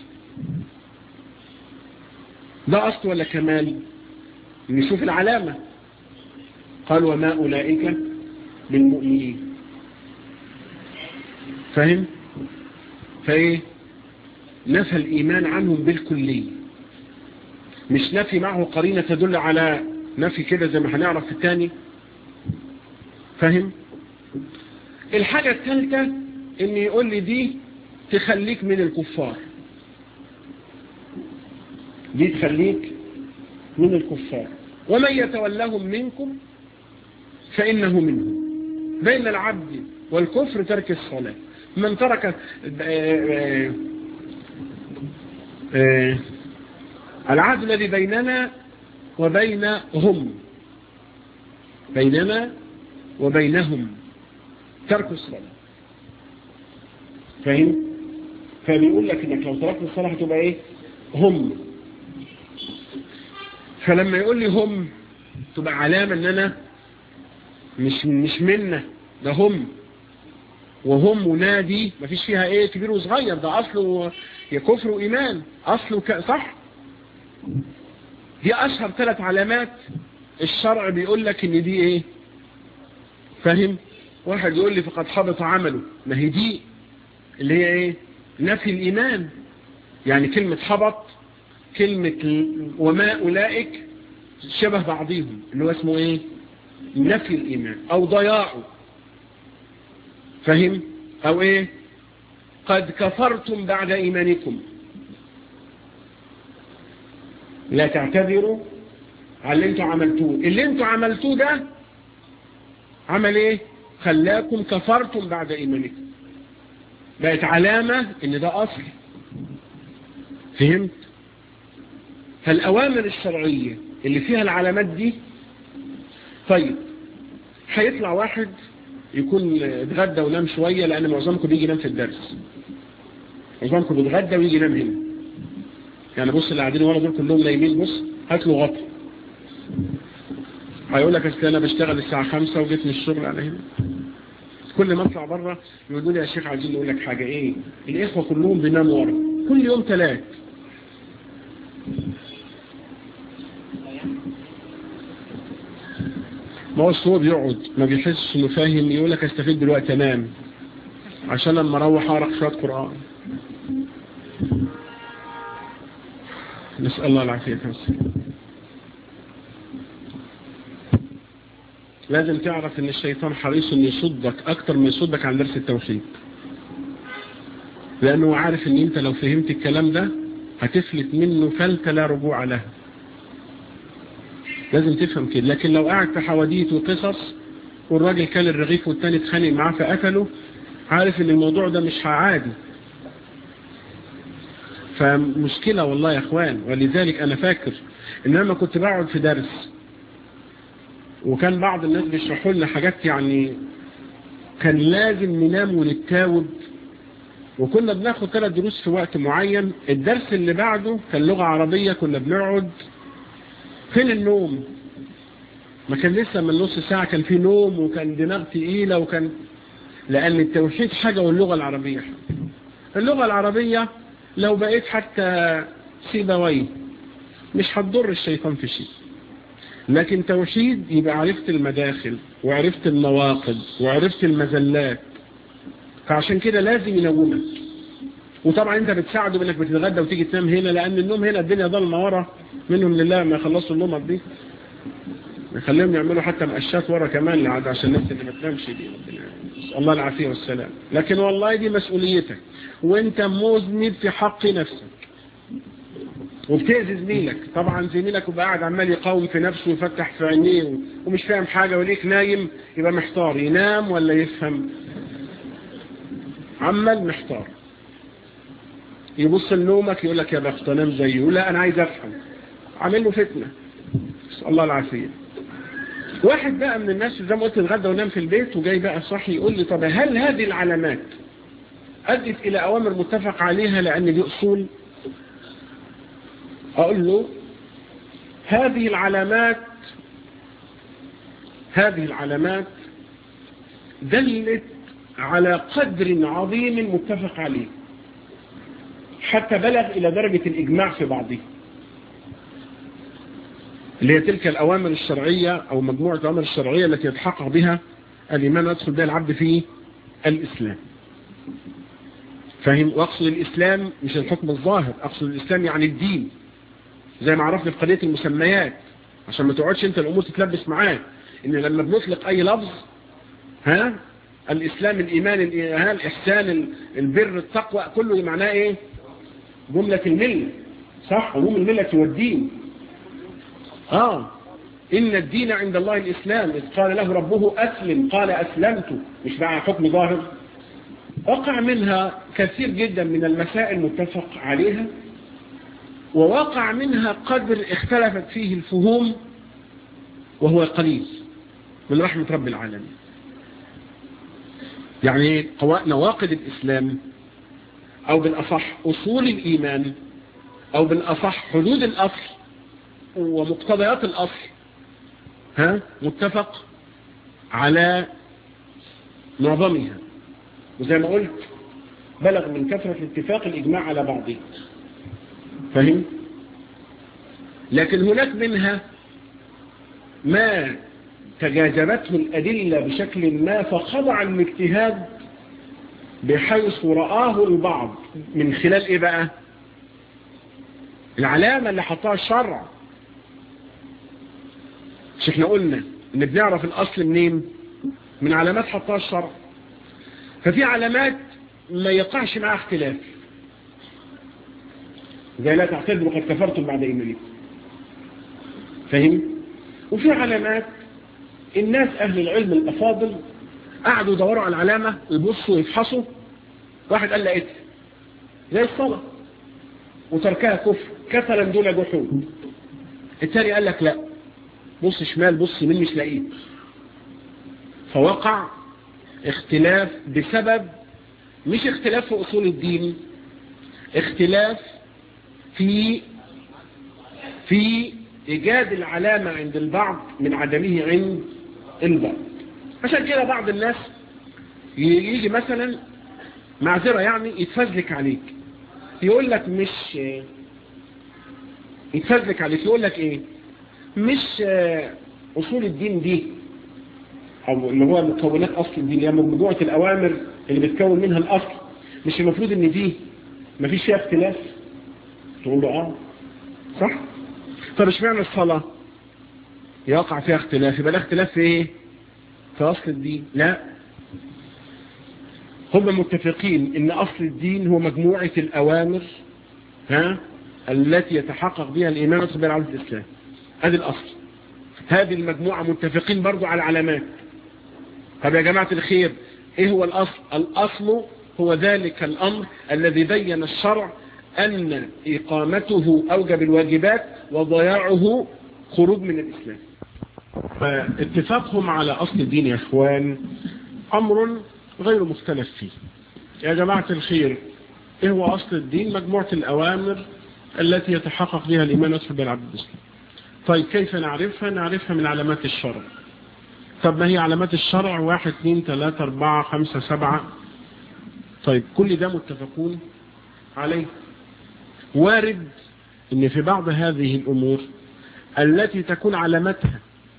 ده أصل ولا كمال نشوف العلامة قال وما أولئك بالمؤمنين فهم فايه نفى الإيمان عنهم بالكلية مش نفي معه قرينة تدل على نفي كده زي ما هنعرف في الثاني فاهم الحاجة الثالثة ان يقول لي دي تخليك من الكفار دي تخليك من الكفار ومن يتولهم منكم فإنه منهم بين العبد والكفر ترك الصلاة من ترك العهد الذي بيننا وبينهم بيننا وبينهم ترك الصلاة فاهم فبيقول لك انك لو تركت الصلاة هتبقى ايه هم فلما يقول لي هم تبقى علامة ان انا مش مش منا ده هم وهم ونادي مفيش فيها ايه كبير وصغير ده اصله يا كفر وايمان اصله ك... صح دي اشهر ثلاث علامات الشرع بيقول لك ان دي ايه فاهم واحد يقول لي فقد حبط عمله ما هي دي اللي هي ايه نفي الايمان يعني كلمة حبط كلمة وما اولئك شبه بعضهم اللي هو اسمه ايه نفي الايمان او ضياعه فهم او ايه قد كفرتم بعد ايمانكم لا تعتذروا على اللي انتوا عملتوه اللي انتوا عملتوه ده عمل ايه خلاكم كفرتم بعد ايمانكم بقت علامة ان ده اصل فهمت فالاوامر الشرعية اللي فيها العلامات دي طيب هيطلع واحد يكون اتغدى ونام شوية لان معظمكم بيجي ينام في الدرس معظمكم بيتغدى ويجي ينام هنا يعني بص اللي قاعدين ورا دول كلهم نايمين بص هات له غطا هيقول لك اصل انا بشتغل الساعة خمسة وجيت من الشغل على هنا كل ما اطلع بره يقولوا لي يا شيخ عايزين نقول لك حاجة ايه الاخوة كلهم بيناموا ورا كل يوم ثلاث ما هو هو بيقعد ما بيحسش انه فاهم يقول لك استفيد دلوقتي انام عشان لما اروح اقرا شويه قران نسال الله العافيه والسلامه لازم تعرف ان الشيطان حريص انه يصدك اكتر ما يصدك عن درس التوحيد لانه عارف ان انت لو فهمت الكلام ده هتفلت منه فلت لا رجوع لها لازم تفهم كده لكن لو قاعد في حواديت وقصص والراجل كان الرغيف والتاني اتخانق معاه فقتله عارف ان الموضوع ده مش عادي فمشكلة والله يا اخوان ولذلك انا فاكر ان انا كنت بقعد في درس وكان بعض الناس بيشرحوا لنا حاجات يعني كان لازم ننام ونتاوب وكنا بناخد ثلاث دروس في وقت معين الدرس اللي بعده كان لغة عربية كنا بنقعد فين النوم ما كان لسه من نص ساعة كان في نوم وكان دماغ تقيلة وكان لأن التوحيد حاجة واللغة العربية حاجة اللغة العربية لو بقيت حتى سيبوي مش هتضر الشيطان في شيء لكن توحيد يبقى عرفت المداخل وعرفت المواقد وعرفت المزلات فعشان كده لازم ينومك وطبعا انت بتساعده بانك بتتغدى وتيجي تنام هنا لان النوم هنا الدنيا ضلمه ورا منهم لله ما يخلصوا النوم دي يخليهم يعملوا حتى مقشات ورا كمان عشان الناس اللي ما تنامش دي الله العافيه والسلام لكن والله دي مسؤوليتك وانت مذنب في حق نفسك وبتأذي زميلك طبعا زميلك يبقى قاعد عمال يقاوم في نفسه ويفتح في عينيه ومش فاهم حاجة وليك نايم يبقى محتار ينام ولا يفهم عمال محتار يبص لنومك يقول لك يا بخت انام زيه يقول لا انا عايز افهم عامل له فتنه نسال الله العافيه واحد بقى من الناس زي ما قلت اتغدى ونام في البيت وجاي بقى صحي يقول لي طب هل هذه العلامات ادت الى اوامر متفق عليها لان دي اصول اقول له هذه العلامات هذه العلامات دلت على قدر عظيم متفق عليه حتى بلغ إلى درجة الإجماع في بعضه اللي هي تلك الأوامر الشرعية أو مجموعة الأوامر الشرعية التي يتحقق بها الإيمان ويدخل بها العبد في الإسلام فهم وأقصد الإسلام مش الحكم الظاهر أقصد الإسلام يعني الدين زي ما عرفنا في قضية المسميات عشان ما تقعدش انت الأمور تتلبس معاك إن لما بنطلق أي لفظ ها الإسلام الإيمان الإحسان البر التقوى كله معناه إيه جملة الملة صح عموم الملة والدين آه إن الدين عند الله الإسلام إذ قال له ربه أسلم قال أسلمت مش مع حكم ظاهر وقع منها كثير جدا من المسائل متفق عليها ووقع منها قدر اختلفت فيه الفهوم وهو قليل من رحمة رب العالمين يعني نواقد الإسلام أو بالأصح أصول الإيمان أو بالأصح حدود الأصل ومقتضيات الأصل ها متفق على معظمها وزي ما قلت بلغ من كثرة الاتفاق الإجماع على بعضه فهم؟ لكن هناك منها ما تجاذبته الأدلة بشكل ما فخضع الاجتهاد بحيث رآه البعض من خلال إيه بقى العلامة اللي حطها الشرع مش احنا قلنا ان بنعرف الأصل منين من علامات حطها الشرع ففي علامات ما يقعش معها اختلاف زي لا تعتذروا قد كفرتم بعد إيمانكم فهم وفي علامات الناس أهل العلم الأفاضل قعدوا يدوروا على العلامة ويبصوا ويفحصوا واحد قال لقيتها زي الصلاة وتركها كفر كسلا دون جحود التاني قال لك لا بص شمال بص يمين مش لاقيه فوقع اختلاف بسبب مش اختلاف في أصول الدين اختلاف في في إيجاد العلامة عند البعض من عدمه عند البعض عشان كده بعض الناس يجي مثلا معذرة يعني يتفزلك عليك يقول لك مش يتفزلك عليك يقول لك ايه مش اصول الدين دي او اللي هو مكونات اصل الدين اللي هي مجموعة الاوامر اللي بتكون منها الاصل مش المفروض ان دي مفيش فيها اختلاف تقول له اه صح طب اشمعنى الصلاة يقع فيها اختلاف يبقى الاختلاف في ايه في اصل الدين لا هم متفقين ان اصل الدين هو مجموعة الاوامر ها التي يتحقق بها الايمان والصبر على الاسلام هذه الاصل هذه المجموعة متفقين برضو على علامات طب يا جماعة الخير ايه هو الاصل الاصل هو ذلك الامر الذي بين الشرع ان اقامته اوجب الواجبات وضياعه خروج من الاسلام فاتفاقهم على اصل الدين يا اخوان امر غير مختلف فيه يا جماعة الخير ايه هو اصل الدين مجموعة الاوامر التي يتحقق بها الايمان والصبر بالعبد الاسلام طيب كيف نعرفها نعرفها من علامات الشرع طب ما هي علامات الشرع واحد اثنين ثلاثة اربعة خمسة سبعة طيب كل ده متفقون عليه وارد ان في بعض هذه الامور التي تكون علامتها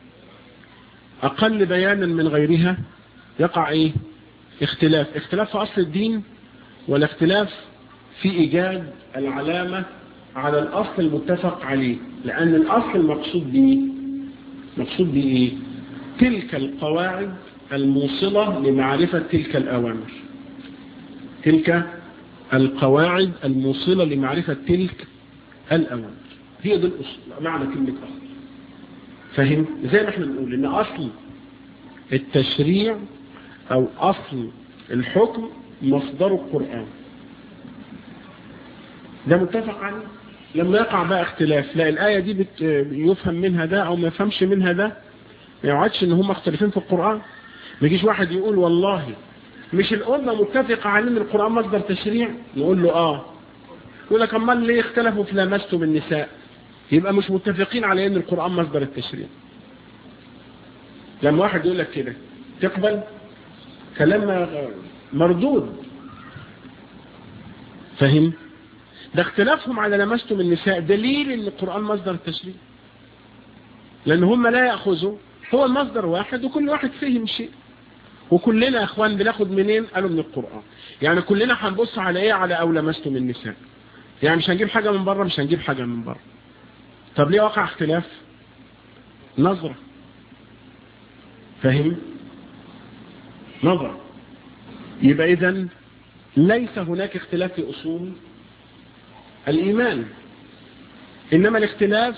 اقل بيانا من غيرها يقع ايه اختلاف اختلاف في اصل الدين ولا اختلاف في ايجاد العلامة على الاصل المتفق عليه لان الاصل المقصود به مقصود به ايه تلك القواعد الموصلة لمعرفة تلك الاوامر تلك القواعد الموصلة لمعرفة تلك الأوامر هي دي الأصل معنى كلمة أصل فهم زي ما احنا بنقول ان أصل التشريع أو أصل الحكم مصدر القرآن ده متفق عليه لما يقع بقى اختلاف لا الآية دي بت يفهم منها ده أو ما يفهمش منها ده ما يقعدش ان هم مختلفين في القرآن ما يجيش واحد يقول والله مش الأمة متفقة على ان القرآن مصدر تشريع نقول له اه يقول لك امال ليه اختلفوا في لامستم النساء يبقى مش متفقين على ان القرآن مصدر التشريع لما واحد يقول لك كده تقبل كلام مردود فهم ده اختلافهم على لمستم النساء دليل ان القرآن مصدر التشريع لان هم لا يأخذوا هو المصدر واحد وكل واحد فهم شيء وكلنا يا اخوان بناخد منين قالوا من القرآن يعني كلنا هنبص على ايه على او لمستم النساء يعني مش هنجيب حاجة من بره مش هنجيب حاجة من بره طب ليه وقع اختلاف نظرة فهم نظرة يبقى اذا ليس هناك اختلاف في اصول الإيمان إنما الاختلاف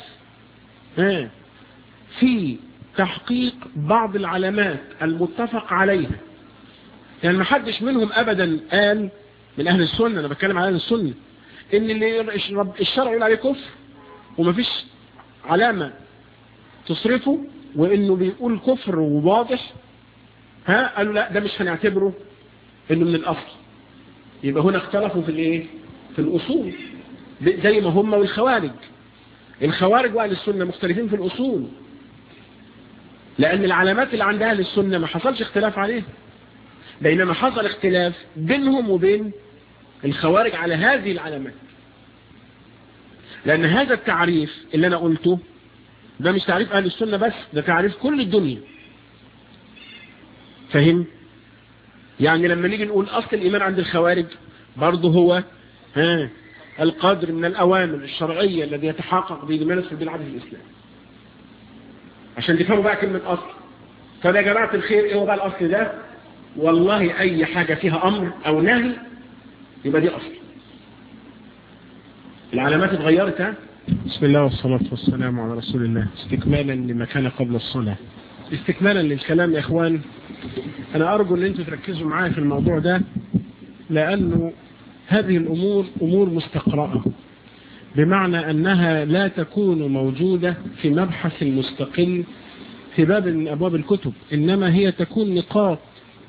في تحقيق بعض العلامات المتفق عليها يعني ما حدش منهم أبدا قال من أهل السنة أنا بتكلم على أهل السنة إن اللي الشرع يقول عليه كفر ومفيش علامة تصرفه وإنه بيقول كفر وواضح ها قالوا لا ده مش هنعتبره إنه من الأصل يبقى هنا اختلفوا في الإيه في الأصول زي ما هم والخوارج الخوارج واهل السنة مختلفين في الأصول لأن العلامات اللي عند أهل السنة ما حصلش اختلاف عليها بينما حصل اختلاف بينهم وبين الخوارج على هذه العلامات لأن هذا التعريف اللي أنا قلته ده مش تعريف أهل السنة بس ده تعريف كل الدنيا فهم يعني لما نيجي نقول أصل الإيمان عند الخوارج برضه هو ها القدر من الأوامر الشرعية الذي يتحقق به لمن في بالعدل الإسلام عشان تفهموا بقى كلمة أصل طب يا جماعة الخير إيه هو بقى الأصل ده والله أي حاجة فيها أمر أو نهي يبقى دي أصل العلامات اتغيرت ها بسم الله والصلاة والسلام على رسول الله استكمالا لما كان قبل الصلاة استكمالا للكلام يا إخوان أنا أرجو أن أنتم تركزوا معايا في الموضوع ده لأنه هذه الأمور أمور مستقرأة بمعنى أنها لا تكون موجودة في مبحث مستقل في باب من أبواب الكتب إنما هي تكون نقاط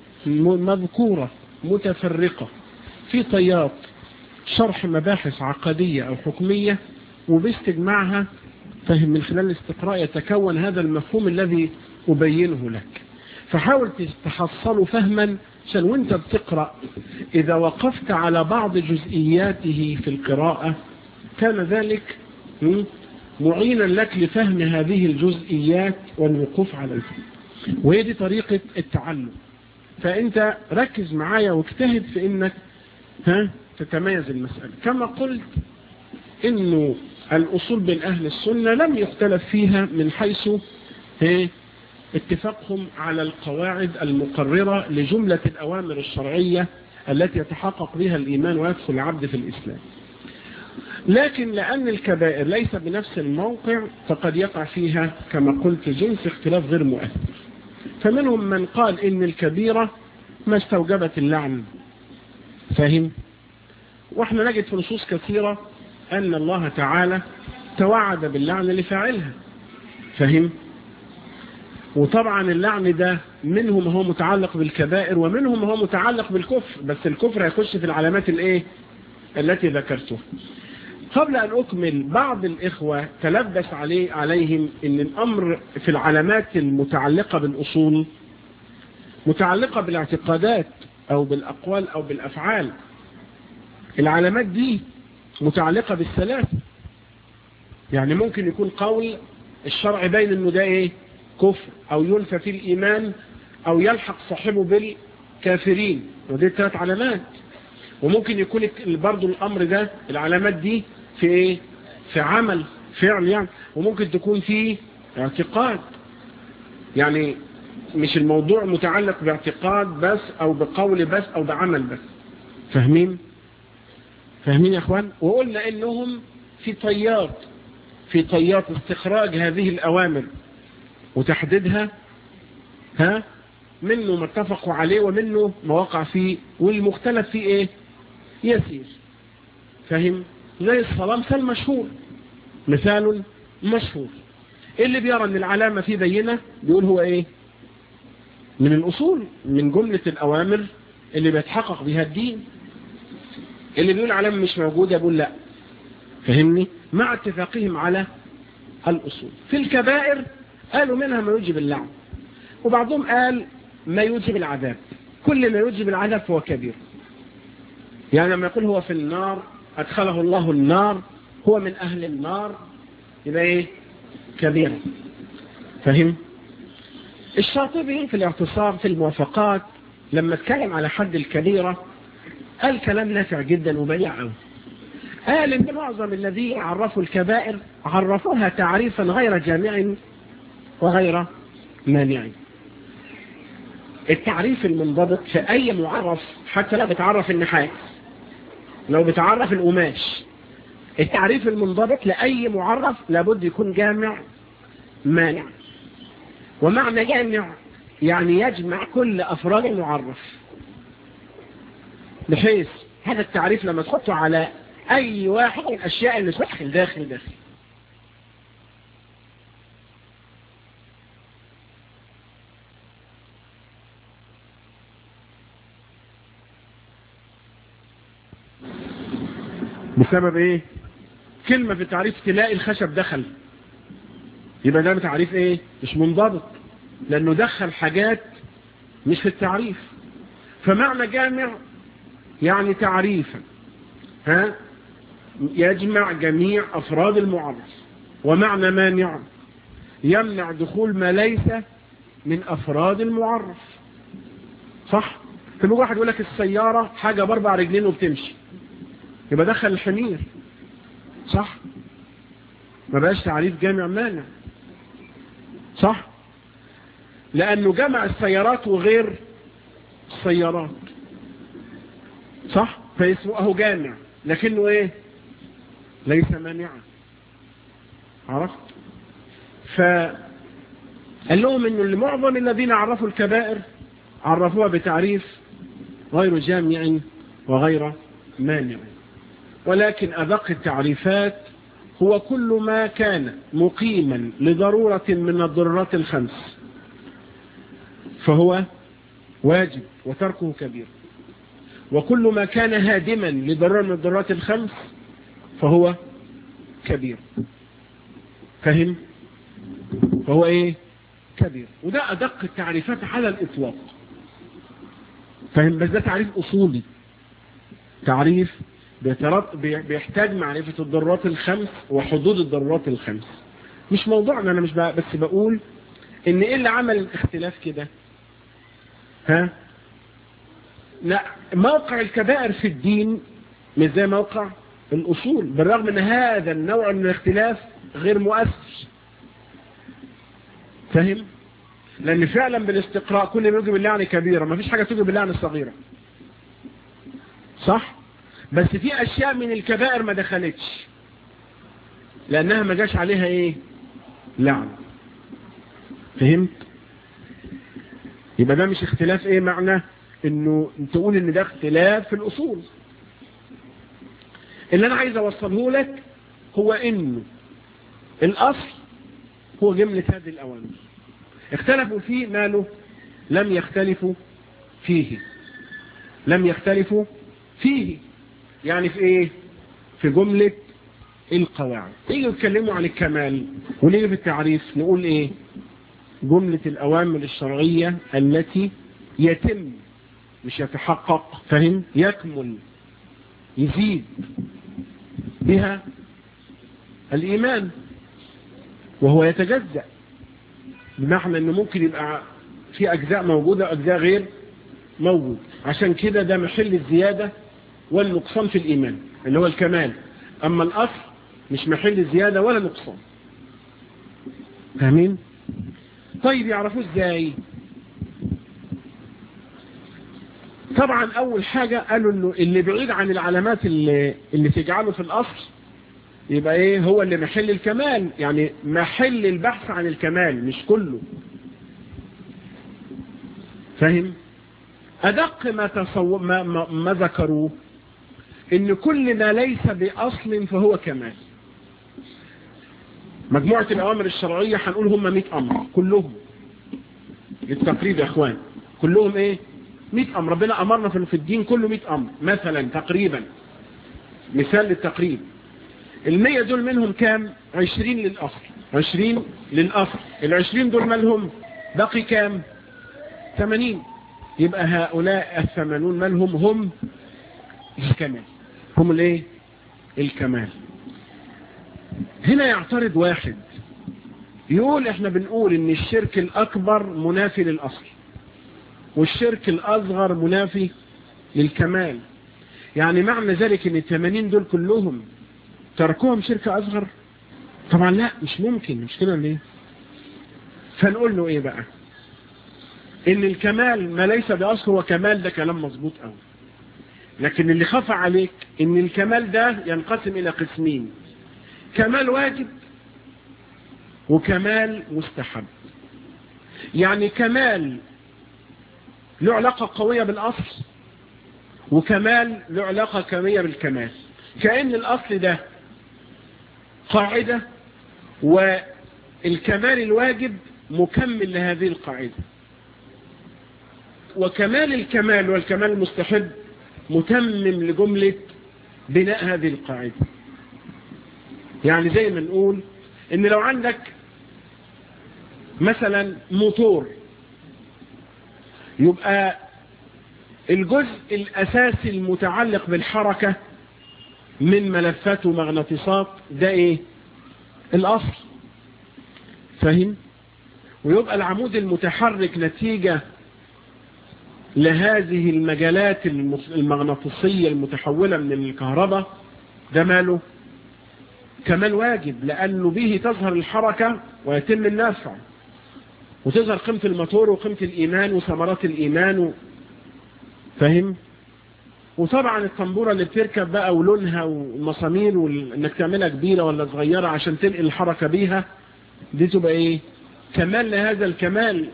مذكورة متفرقة في طيات شرح مباحث عقدية أو حكمية وباستجماعها فهم من خلال الاستقراء يتكون هذا المفهوم الذي أبينه لك فحاول تحصله فهما عشان وانت بتقرأ إذا وقفت على بعض جزئياته في القراءة كان ذلك معينا لك لفهم هذه الجزئيات والوقوف على الفهم وهي دي طريقة التعلم فانت ركز معايا واجتهد في انك ها تتميز المسألة كما قلت انه الاصول بين اهل السنة لم يختلف فيها من حيث اتفاقهم على القواعد المقررة لجملة الأوامر الشرعية التي يتحقق بها الإيمان ويدخل العبد في الإسلام لكن لأن الكبائر ليس بنفس الموقع فقد يقع فيها كما قلت جنس اختلاف غير مؤثر فمنهم من قال إن الكبيرة ما استوجبت اللعن فاهم واحنا نجد في نصوص كثيرة أن الله تعالى توعد باللعن لفاعلها فاهم وطبعا اللعن ده منهم هو متعلق بالكبائر ومنهم هو متعلق بالكفر بس الكفر هيخش في العلامات الايه التي ذكرتها قبل أن أكمل بعض الإخوة تلبس عليه عليهم أن الأمر في العلامات المتعلقة بالأصول متعلقة بالاعتقادات أو بالأقوال أو بالأفعال العلامات دي متعلقة بالثلاث يعني ممكن يكون قول الشرع بين أنه ده إيه كفر أو ينفى في الإيمان أو يلحق صاحبه بالكافرين ودي ثلاث علامات وممكن يكون برضو الأمر ده العلامات دي في إيه في عمل فعل يعني وممكن تكون في اعتقاد يعني مش الموضوع متعلق باعتقاد بس أو بقول بس أو بعمل بس فاهمين فاهمين يا أخوان وقلنا إنهم في طيات في طيات استخراج هذه الأوامر وتحديدها ها منه ما اتفقوا عليه ومنه ما وقع فيه والمختلف فيه ايه يسير فهم زي الصلاة مثال مشهور مثال مشهور اللي بيرى ان العلامة فيه بينة بيقول هو ايه من الاصول من جملة الاوامر اللي بيتحقق بها الدين اللي بيقول علامة مش موجودة يقول لا فهمني مع اتفاقهم على الاصول في الكبائر قالوا منها ما يوجب اللعن وبعضهم قال ما يوجب العذاب كل ما يوجب العذاب فهو كبير يعني لما يقول هو في النار أدخله الله النار هو من أهل النار يبقى إيه كبيرة فهم الشاطبي في الاعتصام في الموافقات لما اتكلم على حد الكبيرة قال كلام نافع جدا وبيع قوي قال ان معظم الذين عرفوا الكبائر عرفوها تعريفا غير جامع وغير مانع التعريف المنضبط في اي معرف حتى لو بتعرف النحاس لو بتعرف القماش التعريف المنضبط لأي معرف لابد يكون جامع مانع ومعنى جامع يعني يجمع كل أفراد المعرف بحيث هذا التعريف لما تحطه على أي واحد من الأشياء اللي تدخل داخل داخل بسبب ايه كلمة في التعريف تلاقي الخشب دخل يبقى ده تعريف ايه مش منضبط لانه دخل حاجات مش في التعريف فمعنى جامع يعني تعريفا ها يجمع جميع افراد المعرف ومعنى مانع يمنع دخول ما ليس من افراد المعرف صح فلو واحد يقول لك السيارة حاجة باربع رجلين وبتمشي يبقى دخل الحمير صح ما بقاش تعريف جامع مانع صح لانه جمع السيارات وغير السيارات صح فيسمعه جامع لكنه ايه ليس مانعا عرفت فقال لهم انه لمعظم الذين عرفوا الكبائر عرفوها بتعريف غير جامع وغير مانع ولكن أدق التعريفات هو كل ما كان مقيما لضرورة من الضرورات الخمس فهو واجب وتركه كبير وكل ما كان هادما لضرورة من الضرورات الخمس فهو كبير فهم فهو ايه كبير وده أدق التعريفات على الإطلاق فهم بس ده تعريف أصولي تعريف بيحتاج معرفة الضرورات الخمس وحدود الضرورات الخمس مش موضوعنا انا مش بس بقول ان ايه اللي عمل الاختلاف كده ها لا موقع الكبائر في الدين مش زي موقع الاصول بالرغم ان هذا النوع من الاختلاف غير مؤثر فاهم لان فعلا بالاستقراء كل ما يوجب اللعنة كبيرة ما فيش حاجة توجب اللعنة الصغيرة صح بس في اشياء من الكبائر ما دخلتش لانها ما جاش عليها ايه لعن فهمت يبقى ده مش اختلاف ايه معنى انه تقول ان ده اختلاف في الاصول اللي انا عايز اوصله لك هو انه الاصل هو جملة هذه الاوامر اختلفوا فيه ماله لم يختلفوا فيه لم يختلفوا فيه يعني في ايه في جملة القواعد يجي يتكلموا عن الكمال ونيجي في التعريف نقول ايه جملة الاوامر الشرعية التي يتم مش يتحقق فهم يكمل يزيد بها الايمان وهو يتجزأ بمعنى انه ممكن يبقى في اجزاء موجودة اجزاء غير موجود عشان كده ده محل الزيادة والنقصان في الإيمان اللي هو الكمال أما الأصل مش محل زيادة ولا نقصان فاهمين طيب يعرفوه ازاي طبعا أول حاجة قالوا إنه اللي بعيد عن العلامات اللي, اللي تجعله في الأصل يبقى إيه هو اللي محل الكمال يعني محل البحث عن الكمال مش كله فاهم أدق ما, تصو... ما, ما, ما ذكروه ان كل ما ليس باصل فهو كمال مجموعة الاوامر الشرعية هنقول هم 100 امر كلهم للتقريب يا اخوان كلهم ايه 100 امر ربنا امرنا في الدين كله 100 امر مثلا تقريبا مثال للتقريب المية دول منهم كام عشرين للأصل عشرين للأصل العشرين دول مالهم بقي كام ثمانين يبقى هؤلاء الثمانون مالهم هم الكمال هم الايه الكمال هنا يعترض واحد يقول احنا بنقول ان الشرك الاكبر منافي للاصل والشرك الاصغر منافي للكمال يعني معنى ذلك ان الثمانين دول كلهم تركوهم شرك اصغر طبعا لا مش ممكن مش كده ليه فنقول له ايه بقى ان الكمال ما ليس باصل هو كمال ده كلام مظبوط قوي لكن اللي خفى عليك ان الكمال ده ينقسم الى قسمين كمال واجب وكمال مستحب يعني كمال له علاقة قوية بالأصل وكمال له علاقة قوية بالكمال كأن الأصل ده قاعدة والكمال الواجب مكمل لهذه القاعدة وكمال الكمال والكمال المستحب متمم لجملة بناء هذه القاعدة يعني زي ما نقول ان لو عندك مثلا موتور يبقى الجزء الاساسي المتعلق بالحركة من ملفات ومغناطيسات ده ايه الاصل فاهم ويبقى العمود المتحرك نتيجة لهذه المجالات المغناطيسية المتحولة من الكهرباء ده ماله كمال واجب لأنه به تظهر الحركة ويتم النفع وتظهر قيمة الموتور وقيمة الإيمان وثمرات الإيمان و... فاهم وطبعا الطنبورة اللي بتركب بقى ولونها والمسامير وانك تعملها كبيرة ولا صغيرة عشان تنقل الحركة بيها دي تبقى ايه كمال لهذا الكمال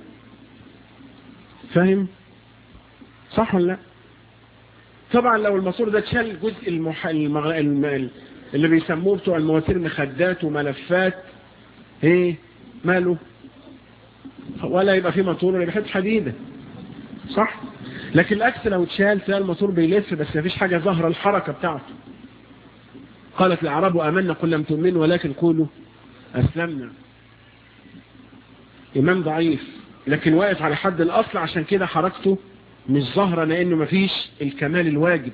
فاهم صح ولا لا طبعا لو الماسور ده اتشال جزء المح... المغ... الم... اللي بيسموه بتوع المواتير مخدات وملفات ايه ماله ولا يبقى فيه موتور ولا بيحط حديده صح لكن العكس لو اتشال تلاقي الموتور بيلف بس مفيش حاجه ظاهره الحركه بتاعته قالت الاعراب امنا قل لم تؤمنوا ولكن قولوا اسلمنا امام ضعيف لكن واقف على حد الاصل عشان كده حركته مش ظاهره لانه مفيش الكمال الواجب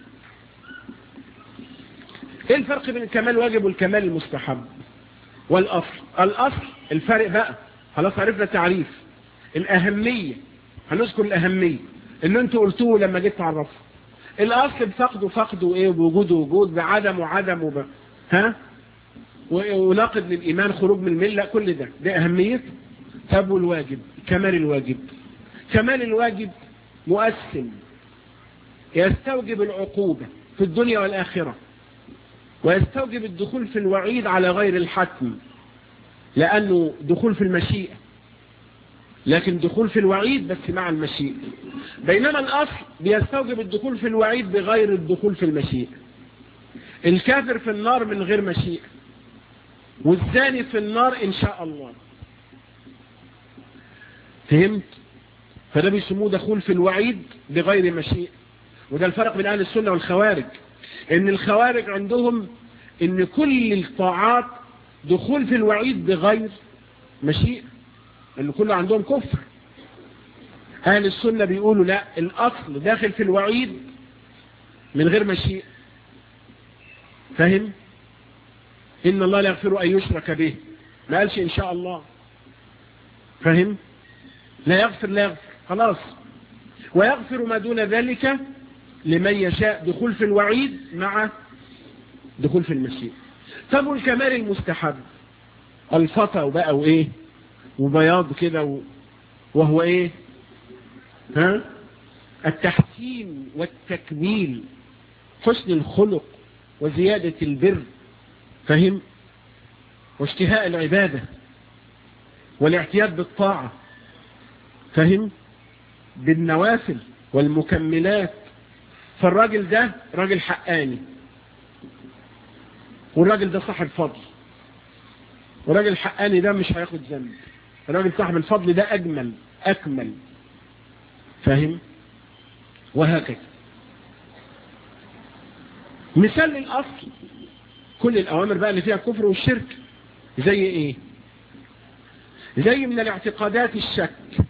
ايه الفرق بين الكمال الواجب والكمال المستحب والاصل الاصل الفرق بقى خلاص عرفنا التعريف الاهمية هنذكر الاهمية اللي انتوا قلتوه لما جيت تعرفه الاصل بفقده فقده ايه وبوجوده وجود بعدم وعدم وب... ها وناقض للايمان خروج من المله كل ده ده اهميته طب والواجب كمال الواجب كمال الواجب مؤثم يستوجب العقوبة في الدنيا والآخرة ويستوجب الدخول في الوعيد على غير الحتم لأنه دخول في المشيئة لكن دخول في الوعيد بس مع المشيئة بينما الأصل بيستوجب الدخول في الوعيد بغير الدخول في المشيئة الكافر في النار من غير مشيئة والزاني في النار إن شاء الله فهمت فده بيسموه دخول في الوعيد بغير مشيئة وده الفرق بين أهل السنة والخوارج ان الخوارج عندهم ان كل الطاعات دخول في الوعيد بغير مشيئة ان كله عندهم كفر اهل السنة بيقولوا لا الاصل داخل في الوعيد من غير مشيئة فهم ان الله لا يغفر ان يشرك به ما قالش ان شاء الله فهم لا يغفر لا يغفر خلاص ويغفر ما دون ذلك لمن يشاء دخول في الوعيد مع دخول في المشيئة طب والكمال المستحب الفطا وبقى وايه وبياض كده و... وهو ايه ها التحسين والتكميل حسن الخلق وزيادة البر فهم واشتهاء العبادة والاعتياد بالطاعة فهم بالنوافل والمكملات فالراجل ده راجل حقاني والراجل ده صاحب فضل والراجل الحقاني ده مش هياخد ذنب الراجل صاحب الفضل ده أجمل أكمل فاهم وهكذا مثال للأصل كل الأوامر بقى اللي فيها كفر والشرك زي إيه زي من الاعتقادات الشك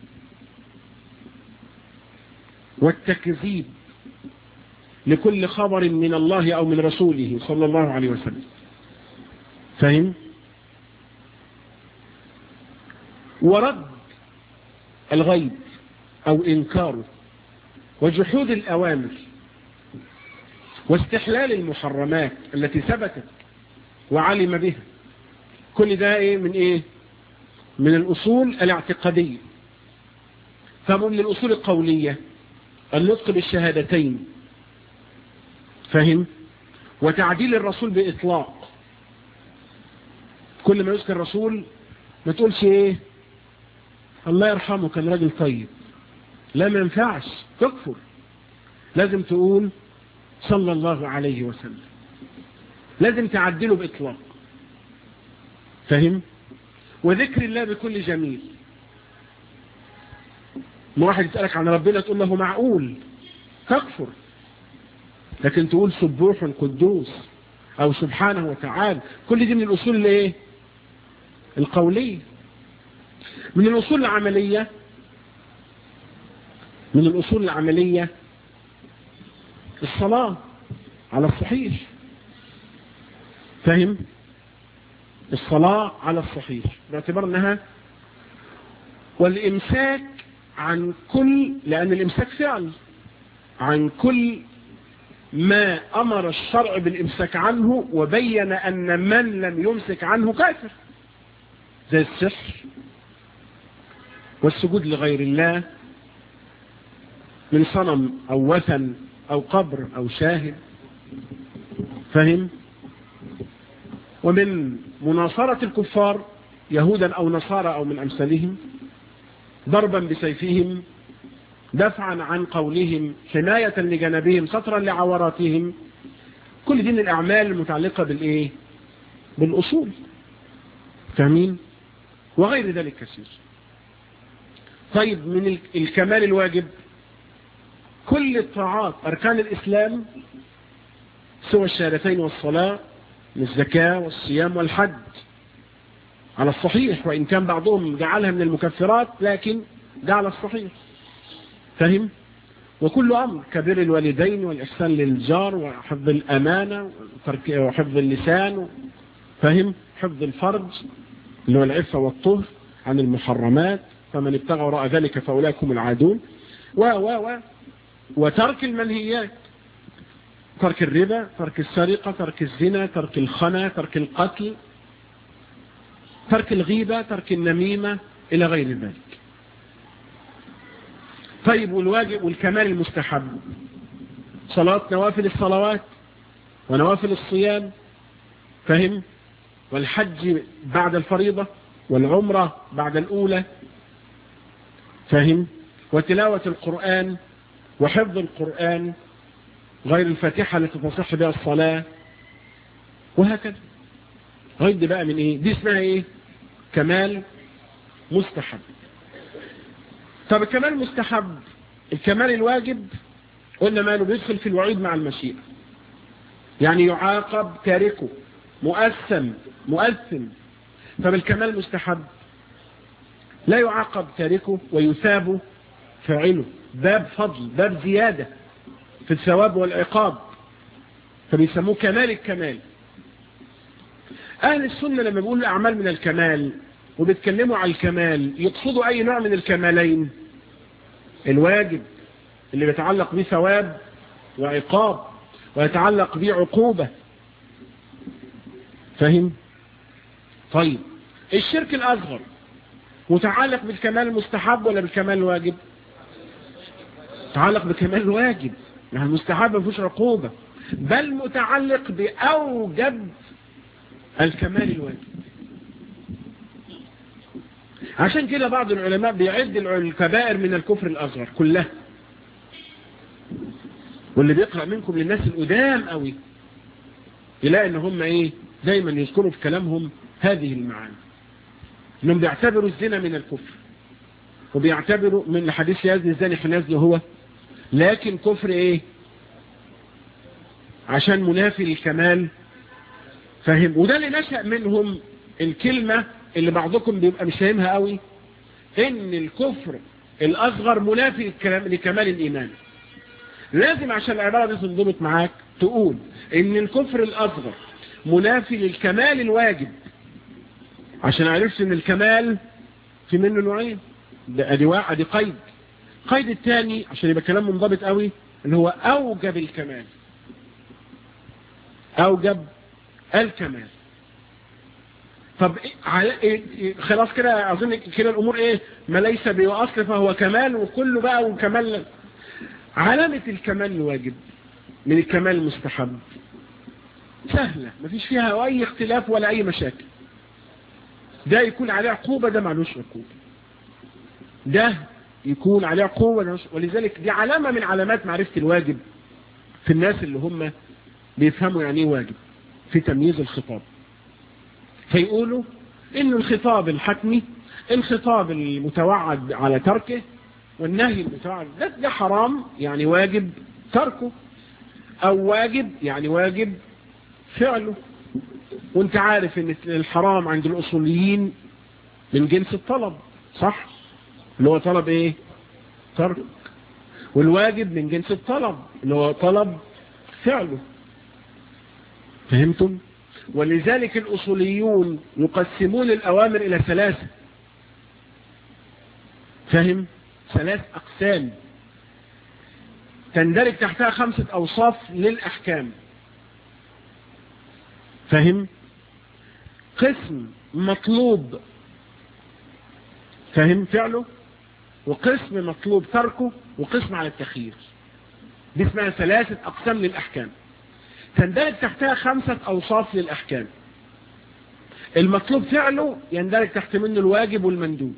والتكذيب لكل خبر من الله أو من رسوله صلى الله عليه وسلم فهم ورد الغيب أو إنكاره وجحود الأوامر واستحلال المحرمات التي ثبتت وعلم بها كل ده إيه من إيه من الأصول الاعتقادية فمن الأصول القولية النطق بالشهادتين فهم وتعديل الرسول بإطلاق كل ما يذكر الرسول ما تقولش ايه الله يرحمه كان راجل طيب لا ما ينفعش تكفر لازم تقول صلى الله عليه وسلم لازم تعدله بإطلاق فهم وذكر الله بكل جميل ما واحد يسألك عن ربنا تقول له معقول تكفر لكن تقول سبوح قدوس او سبحانه وتعالى كل دي من الاصول الايه القولية من الاصول العملية من الاصول العملية الصلاة على الصحيح فهم الصلاة على الصحيح باعتبار انها والامساك عن كل لان الامساك فعل عن كل ما أمر الشرع بالإمساك عنه وبين أن من لم يمسك عنه كافر زي السحر والسجود لغير الله من صنم أو وثن أو قبر أو شاهد فهم ومن مناصرة الكفار يهودا أو نصارى أو من أمثالهم ضربا بسيفهم دفعا عن قولهم حماية لجنبهم سطرا لعوراتهم كل دي من الأعمال المتعلقة بالإيه بالأصول فاهمين وغير ذلك كثير طيب من الكمال الواجب كل الطاعات أركان الإسلام سوى الشهادتين والصلاة الزكاة والصيام والحج على الصحيح وإن كان بعضهم جعلها من المكفرات لكن ده على الصحيح فهم وكل أمر كبير الوالدين والإحسان للجار وحفظ الأمانة وحفظ اللسان فهم حفظ الفرج اللي هو العفة والطهر عن المحرمات فمن ابتغى وراء ذلك فأولئك هم العادون و و و وترك المنهيات ترك الربا ترك السرقة ترك الزنا ترك الخنا ترك القتل ترك الغيبة ترك النميمة إلى غير ذلك طيب والواجب والكمال المستحب صلاة نوافل الصلوات ونوافل الصيام فهم والحج بعد الفريضة والعمرة بعد الأولى فهم وتلاوة القرآن وحفظ القرآن غير الفاتحة التي تصح بها الصلاة وهكذا غير دي بقى من ايه دي اسمها ايه كمال مستحب طب الكمال المستحب الكمال الواجب قلنا ماله بيدخل في الوعيد مع المشيئة يعني يعاقب تاركه مؤثم مؤثم طب الكمال المستحب لا يعاقب تاركه ويثاب فاعله باب فضل باب زيادة في الثواب والعقاب فبيسموه كمال الكمال أهل السنة لما بيقولوا أعمال من الكمال وبيتكلموا على الكمال يقصدوا أي نوع من الكمالين الواجب اللي بيتعلق به ثواب وعقاب ويتعلق به عقوبة فهم طيب الشرك الأصغر متعلق بالكمال المستحب ولا بالكمال الواجب متعلق بكمال الواجب يعني المستحب ما فيهوش عقوبة بل متعلق بأوجب الكمال الواجب عشان كده بعض العلماء بيعد الكبائر من الكفر الأصغر كلها واللي بيقرأ منكم للناس القدام قوي يلاقي ان هم ايه دايما يذكروا في كلامهم هذه المعاني انهم بيعتبروا الزنا من الكفر وبيعتبروا من الحديث يزني الزاني حين يزني هو لكن كفر ايه عشان منافي للكمال فاهم وده اللي نشأ منهم الكلمة اللي بعضكم بيبقى مش فاهمها قوي ان الكفر الاصغر منافي لكمال الايمان لازم عشان العبارة دي تنضبط معاك تقول ان الكفر الاصغر منافي للكمال الواجب عشان عرفت ان الكمال في منه نوعين ده ادي واحد ادي قيد قيد الثاني عشان يبقى كلام منضبط قوي اللي هو اوجب الكمال اوجب الكمال طب إيه خلاص كده اظن كده الامور ايه ما ليس باصل فهو كمال وكله بقى وكمال علامة الكمال الواجب من الكمال المستحب سهلة مفيش فيها اي اختلاف ولا اي مشاكل ده يكون عليه عقوبة ده معلوش عقوبة ده يكون عليه عقوبة ولذلك دي علامة من علامات معرفة الواجب في الناس اللي هم بيفهموا يعني ايه واجب في تمييز الخطاب فيقولوا ان الخطاب الحتمي الخطاب المتوعد على تركه والنهي المتوعد ده, ده حرام يعني واجب تركه او واجب يعني واجب فعله وانت عارف ان الحرام عند الاصوليين من جنس الطلب صح اللي هو طلب ايه ترك والواجب من جنس الطلب اللي هو طلب فعله فهمتم ولذلك الأصوليون يقسمون الأوامر إلى ثلاثة فهم ثلاث أقسام تندرج تحتها خمسة أوصاف للأحكام فهم قسم مطلوب فهم فعله وقسم مطلوب تركه وقسم على التخيير دي اسمها ثلاثة أقسام للأحكام تندرج تحتها خمسة أوصاف للأحكام المطلوب فعله يندرج تحت منه الواجب والمندوب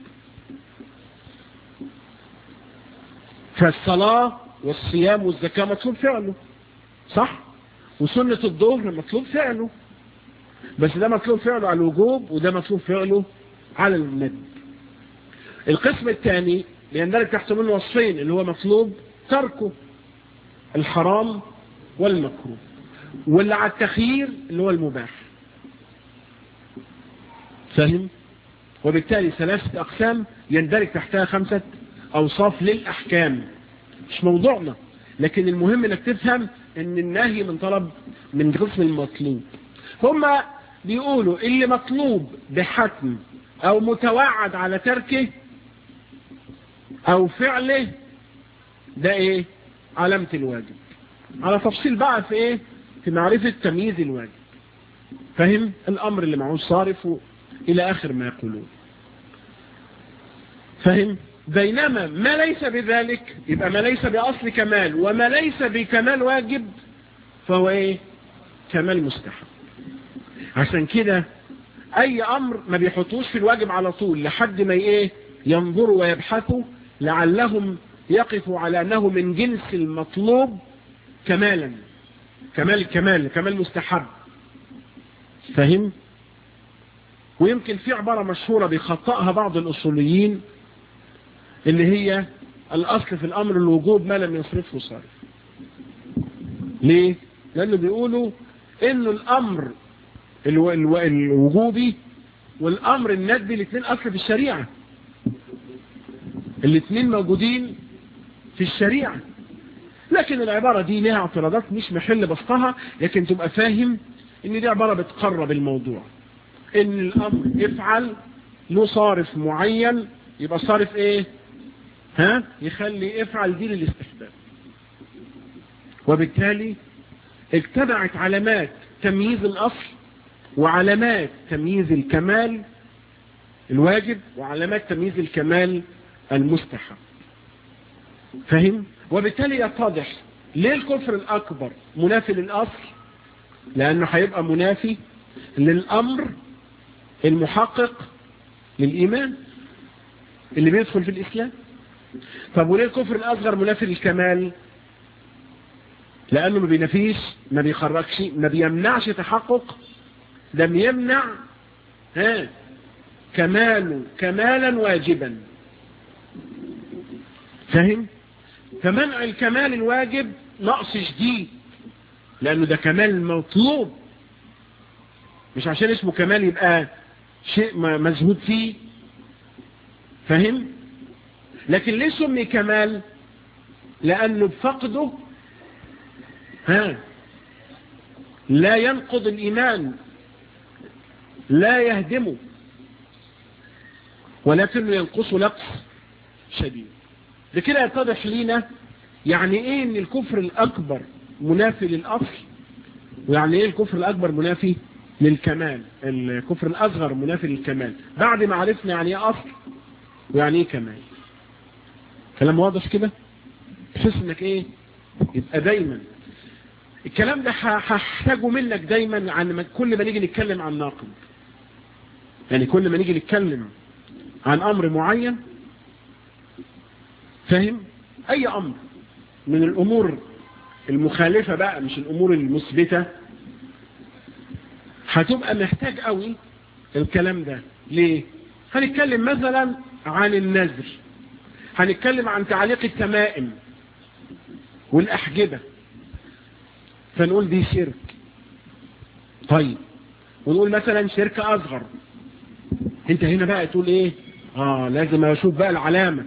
فالصلاة والصيام والزكاة مطلوب فعله صح وسنة الظهر مطلوب فعله بس ده مطلوب فعله على الوجوب وده مطلوب فعله على الندب القسم الثاني يندرج تحت منه وصفين اللي هو مطلوب تركه الحرام والمكروه واللي على التخيير اللي هو المباح فاهم وبالتالي ثلاثة أقسام يندرج تحتها خمسة أوصاف للأحكام مش موضوعنا لكن المهم انك تفهم ان النهي من طلب من قسم المطلوب هم بيقولوا اللي مطلوب بحتم او متوعد على تركه او فعله ده ايه علامة الواجب على تفصيل بقى في ايه في معرفة تمييز الواجب فهم الامر اللي معه صارف الى اخر ما يقولون فهم بينما ما ليس بذلك يبقى ما ليس بأصل كمال وما ليس بكمال واجب فهو ايه كمال مستحب عشان كده اي امر ما بيحطوش في الواجب على طول لحد ما ايه ينظروا ويبحثوا لعلهم يقفوا على انه من جنس المطلوب كمالا كمال كمال كمال مستحب فهم ويمكن في عبارة مشهورة بيخطئها بعض الأصوليين اللي هي الأصل في الأمر الوجوب ما لم يصرفه صارف ليه؟ لأنه بيقولوا إنه الأمر الو... الو... الوجوبي والأمر الندبي الاثنين أصل في الشريعة الاثنين موجودين في الشريعة لكن العبارة دي لها اعتراضات مش محل بسطها لكن تبقى فاهم ان دي عبارة بتقرب الموضوع ان الامر افعل له صارف معين يبقى صارف ايه ها يخلي افعل دي للاستحباب وبالتالي اتبعت علامات تمييز الاصل وعلامات تمييز الكمال الواجب وعلامات تمييز الكمال المستحب فهم وبالتالي يتضح ليه الكفر الاكبر منافي للاصل لانه هيبقى منافي للامر المحقق للايمان اللي بيدخل في الاسلام طب وليه الكفر الاصغر منافي للكمال لانه ما بينفيش ما بيخرجش ما بيمنعش تحقق ده بيمنع ها كمال كمالا واجبا فاهم فمنع الكمال الواجب نقص شديد لانه ده كمال مطلوب مش عشان اسمه كمال يبقى شيء مزهود فيه فاهم لكن ليه سمي كمال لانه بفقده ها لا ينقض الايمان لا يهدمه ولكنه ينقصه نقص شديد لكده يتضح لينا يعني ايه ان الكفر الاكبر منافي للاصل ويعني ايه الكفر الاكبر منافي للكمال الكفر الاصغر منافي للكمال بعد ما عرفنا يعني ايه اصل ويعني ايه كمال كلام واضح كده تحس انك ايه يبقى دايما الكلام ده هحتاجه منك دايما عن كل ما نيجي نتكلم عن ناقد يعني كل ما نيجي نتكلم عن امر معين فاهم اي امر من الامور المخالفة بقى مش الامور المثبتة هتبقى محتاج قوي الكلام ده ليه هنتكلم مثلا عن النذر هنتكلم عن تعليق التمائم والاحجبة فنقول دي شرك طيب ونقول مثلا شرك اصغر انت هنا بقى تقول ايه اه لازم اشوف بقى العلامة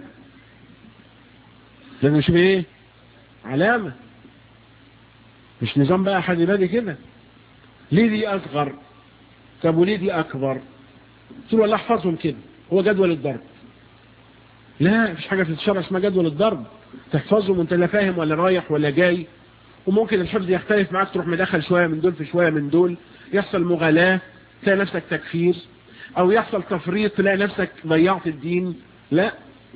لازم اشوف ايه علامة مش نظام بقى حد بادي كده ليه دي اصغر طب وليه دي اكبر قلت له والله احفظهم كده هو جدول الضرب لا مفيش حاجة في الشرع اسمها جدول الضرب تحفظهم وانت لا فاهم ولا رايح ولا جاي وممكن الحفظ يختلف معاك تروح مدخل شوية من دول في شوية من دول يحصل مغالاة تلاقي نفسك تكفير او يحصل تفريط تلاقي نفسك ضيعت الدين لا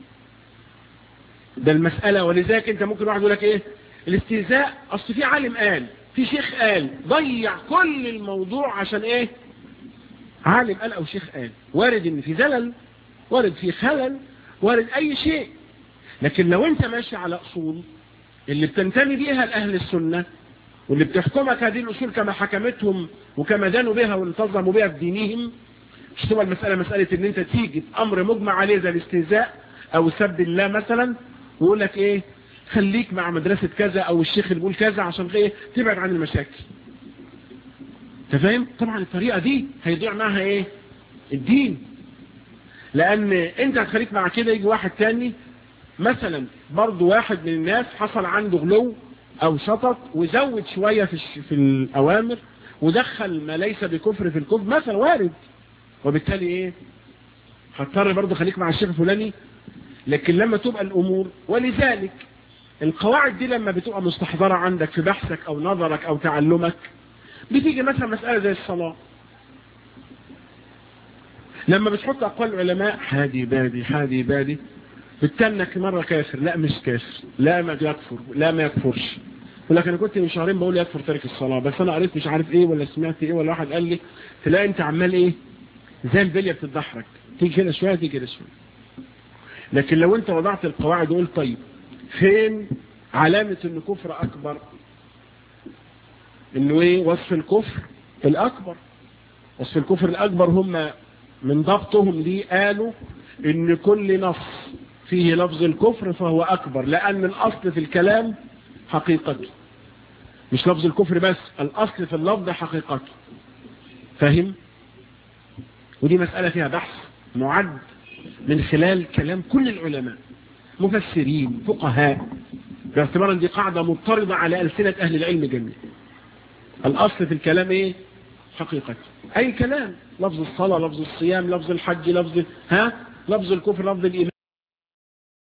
ده المسألة ولذلك انت ممكن واحد يقول لك ايه الاستهزاء اصل في عالم قال في شيخ قال ضيع كل الموضوع عشان ايه عالم قال او شيخ قال وارد ان في زلل وارد في خلل وارد اي شيء لكن لو انت ماشي على اصول اللي بتنتمي بيها لأهل السنة واللي بتحكمك هذه الأصول كما حكمتهم وكما دانوا بها وانتظموا بها في دينهم مش تبقى المسألة مسألة ان انت تيجي امر مجمع عليه زي الاستهزاء او سب الله مثلا ويقول لك ايه خليك مع مدرسة كذا او الشيخ اللي بيقول كذا عشان ايه تبعد عن المشاكل انت فاهم طبعا الطريقة دي هيضيع معها ايه الدين لان انت هتخليك مع كده يجي واحد تاني مثلا برضو واحد من الناس حصل عنده غلو او شطط وزود شوية في, في الاوامر ودخل ما ليس بكفر في الكفر مثلا وارد وبالتالي ايه هضطر برضو خليك مع الشيخ الفلاني لكن لما تبقى الامور ولذلك القواعد دي لما بتبقى مستحضرة عندك في بحثك او نظرك او تعلمك بتيجي مثلا مسألة زي الصلاة لما بتحط اقوال العلماء حادي بادي حادي بادي بتنك مرة كافر لا مش كافر لا ما يكفر لا ما يكفرش ولكن انا كنت من شهرين بقول يكفر تارك الصلاة بس انا قريت مش عارف ايه ولا سمعت ايه ولا واحد قال لي تلاقي انت عمال ايه زي البلية بتضحك تيجي كده شوية تيجي كده شوية لكن لو انت وضعت القواعد وقلت طيب فين علامة ان كفر اكبر انه ايه وصف الكفر الاكبر وصف الكفر الاكبر هم من ضبطهم ليه قالوا ان كل نص فيه لفظ الكفر فهو اكبر لان الاصل في الكلام حقيقته مش لفظ الكفر بس الاصل في اللفظ حقيقته فاهم ودي مسألة فيها بحث معد من خلال كلام كل العلماء مفسرين فقهاء باعتبار ان دي قاعدة مضطردة على ألسنة أهل العلم جميعا الأصل في الكلام ايه حقيقة أي كلام لفظ الصلاة لفظ الصيام لفظ الحج لفظ ها لفظ الكفر لفظ الإيمان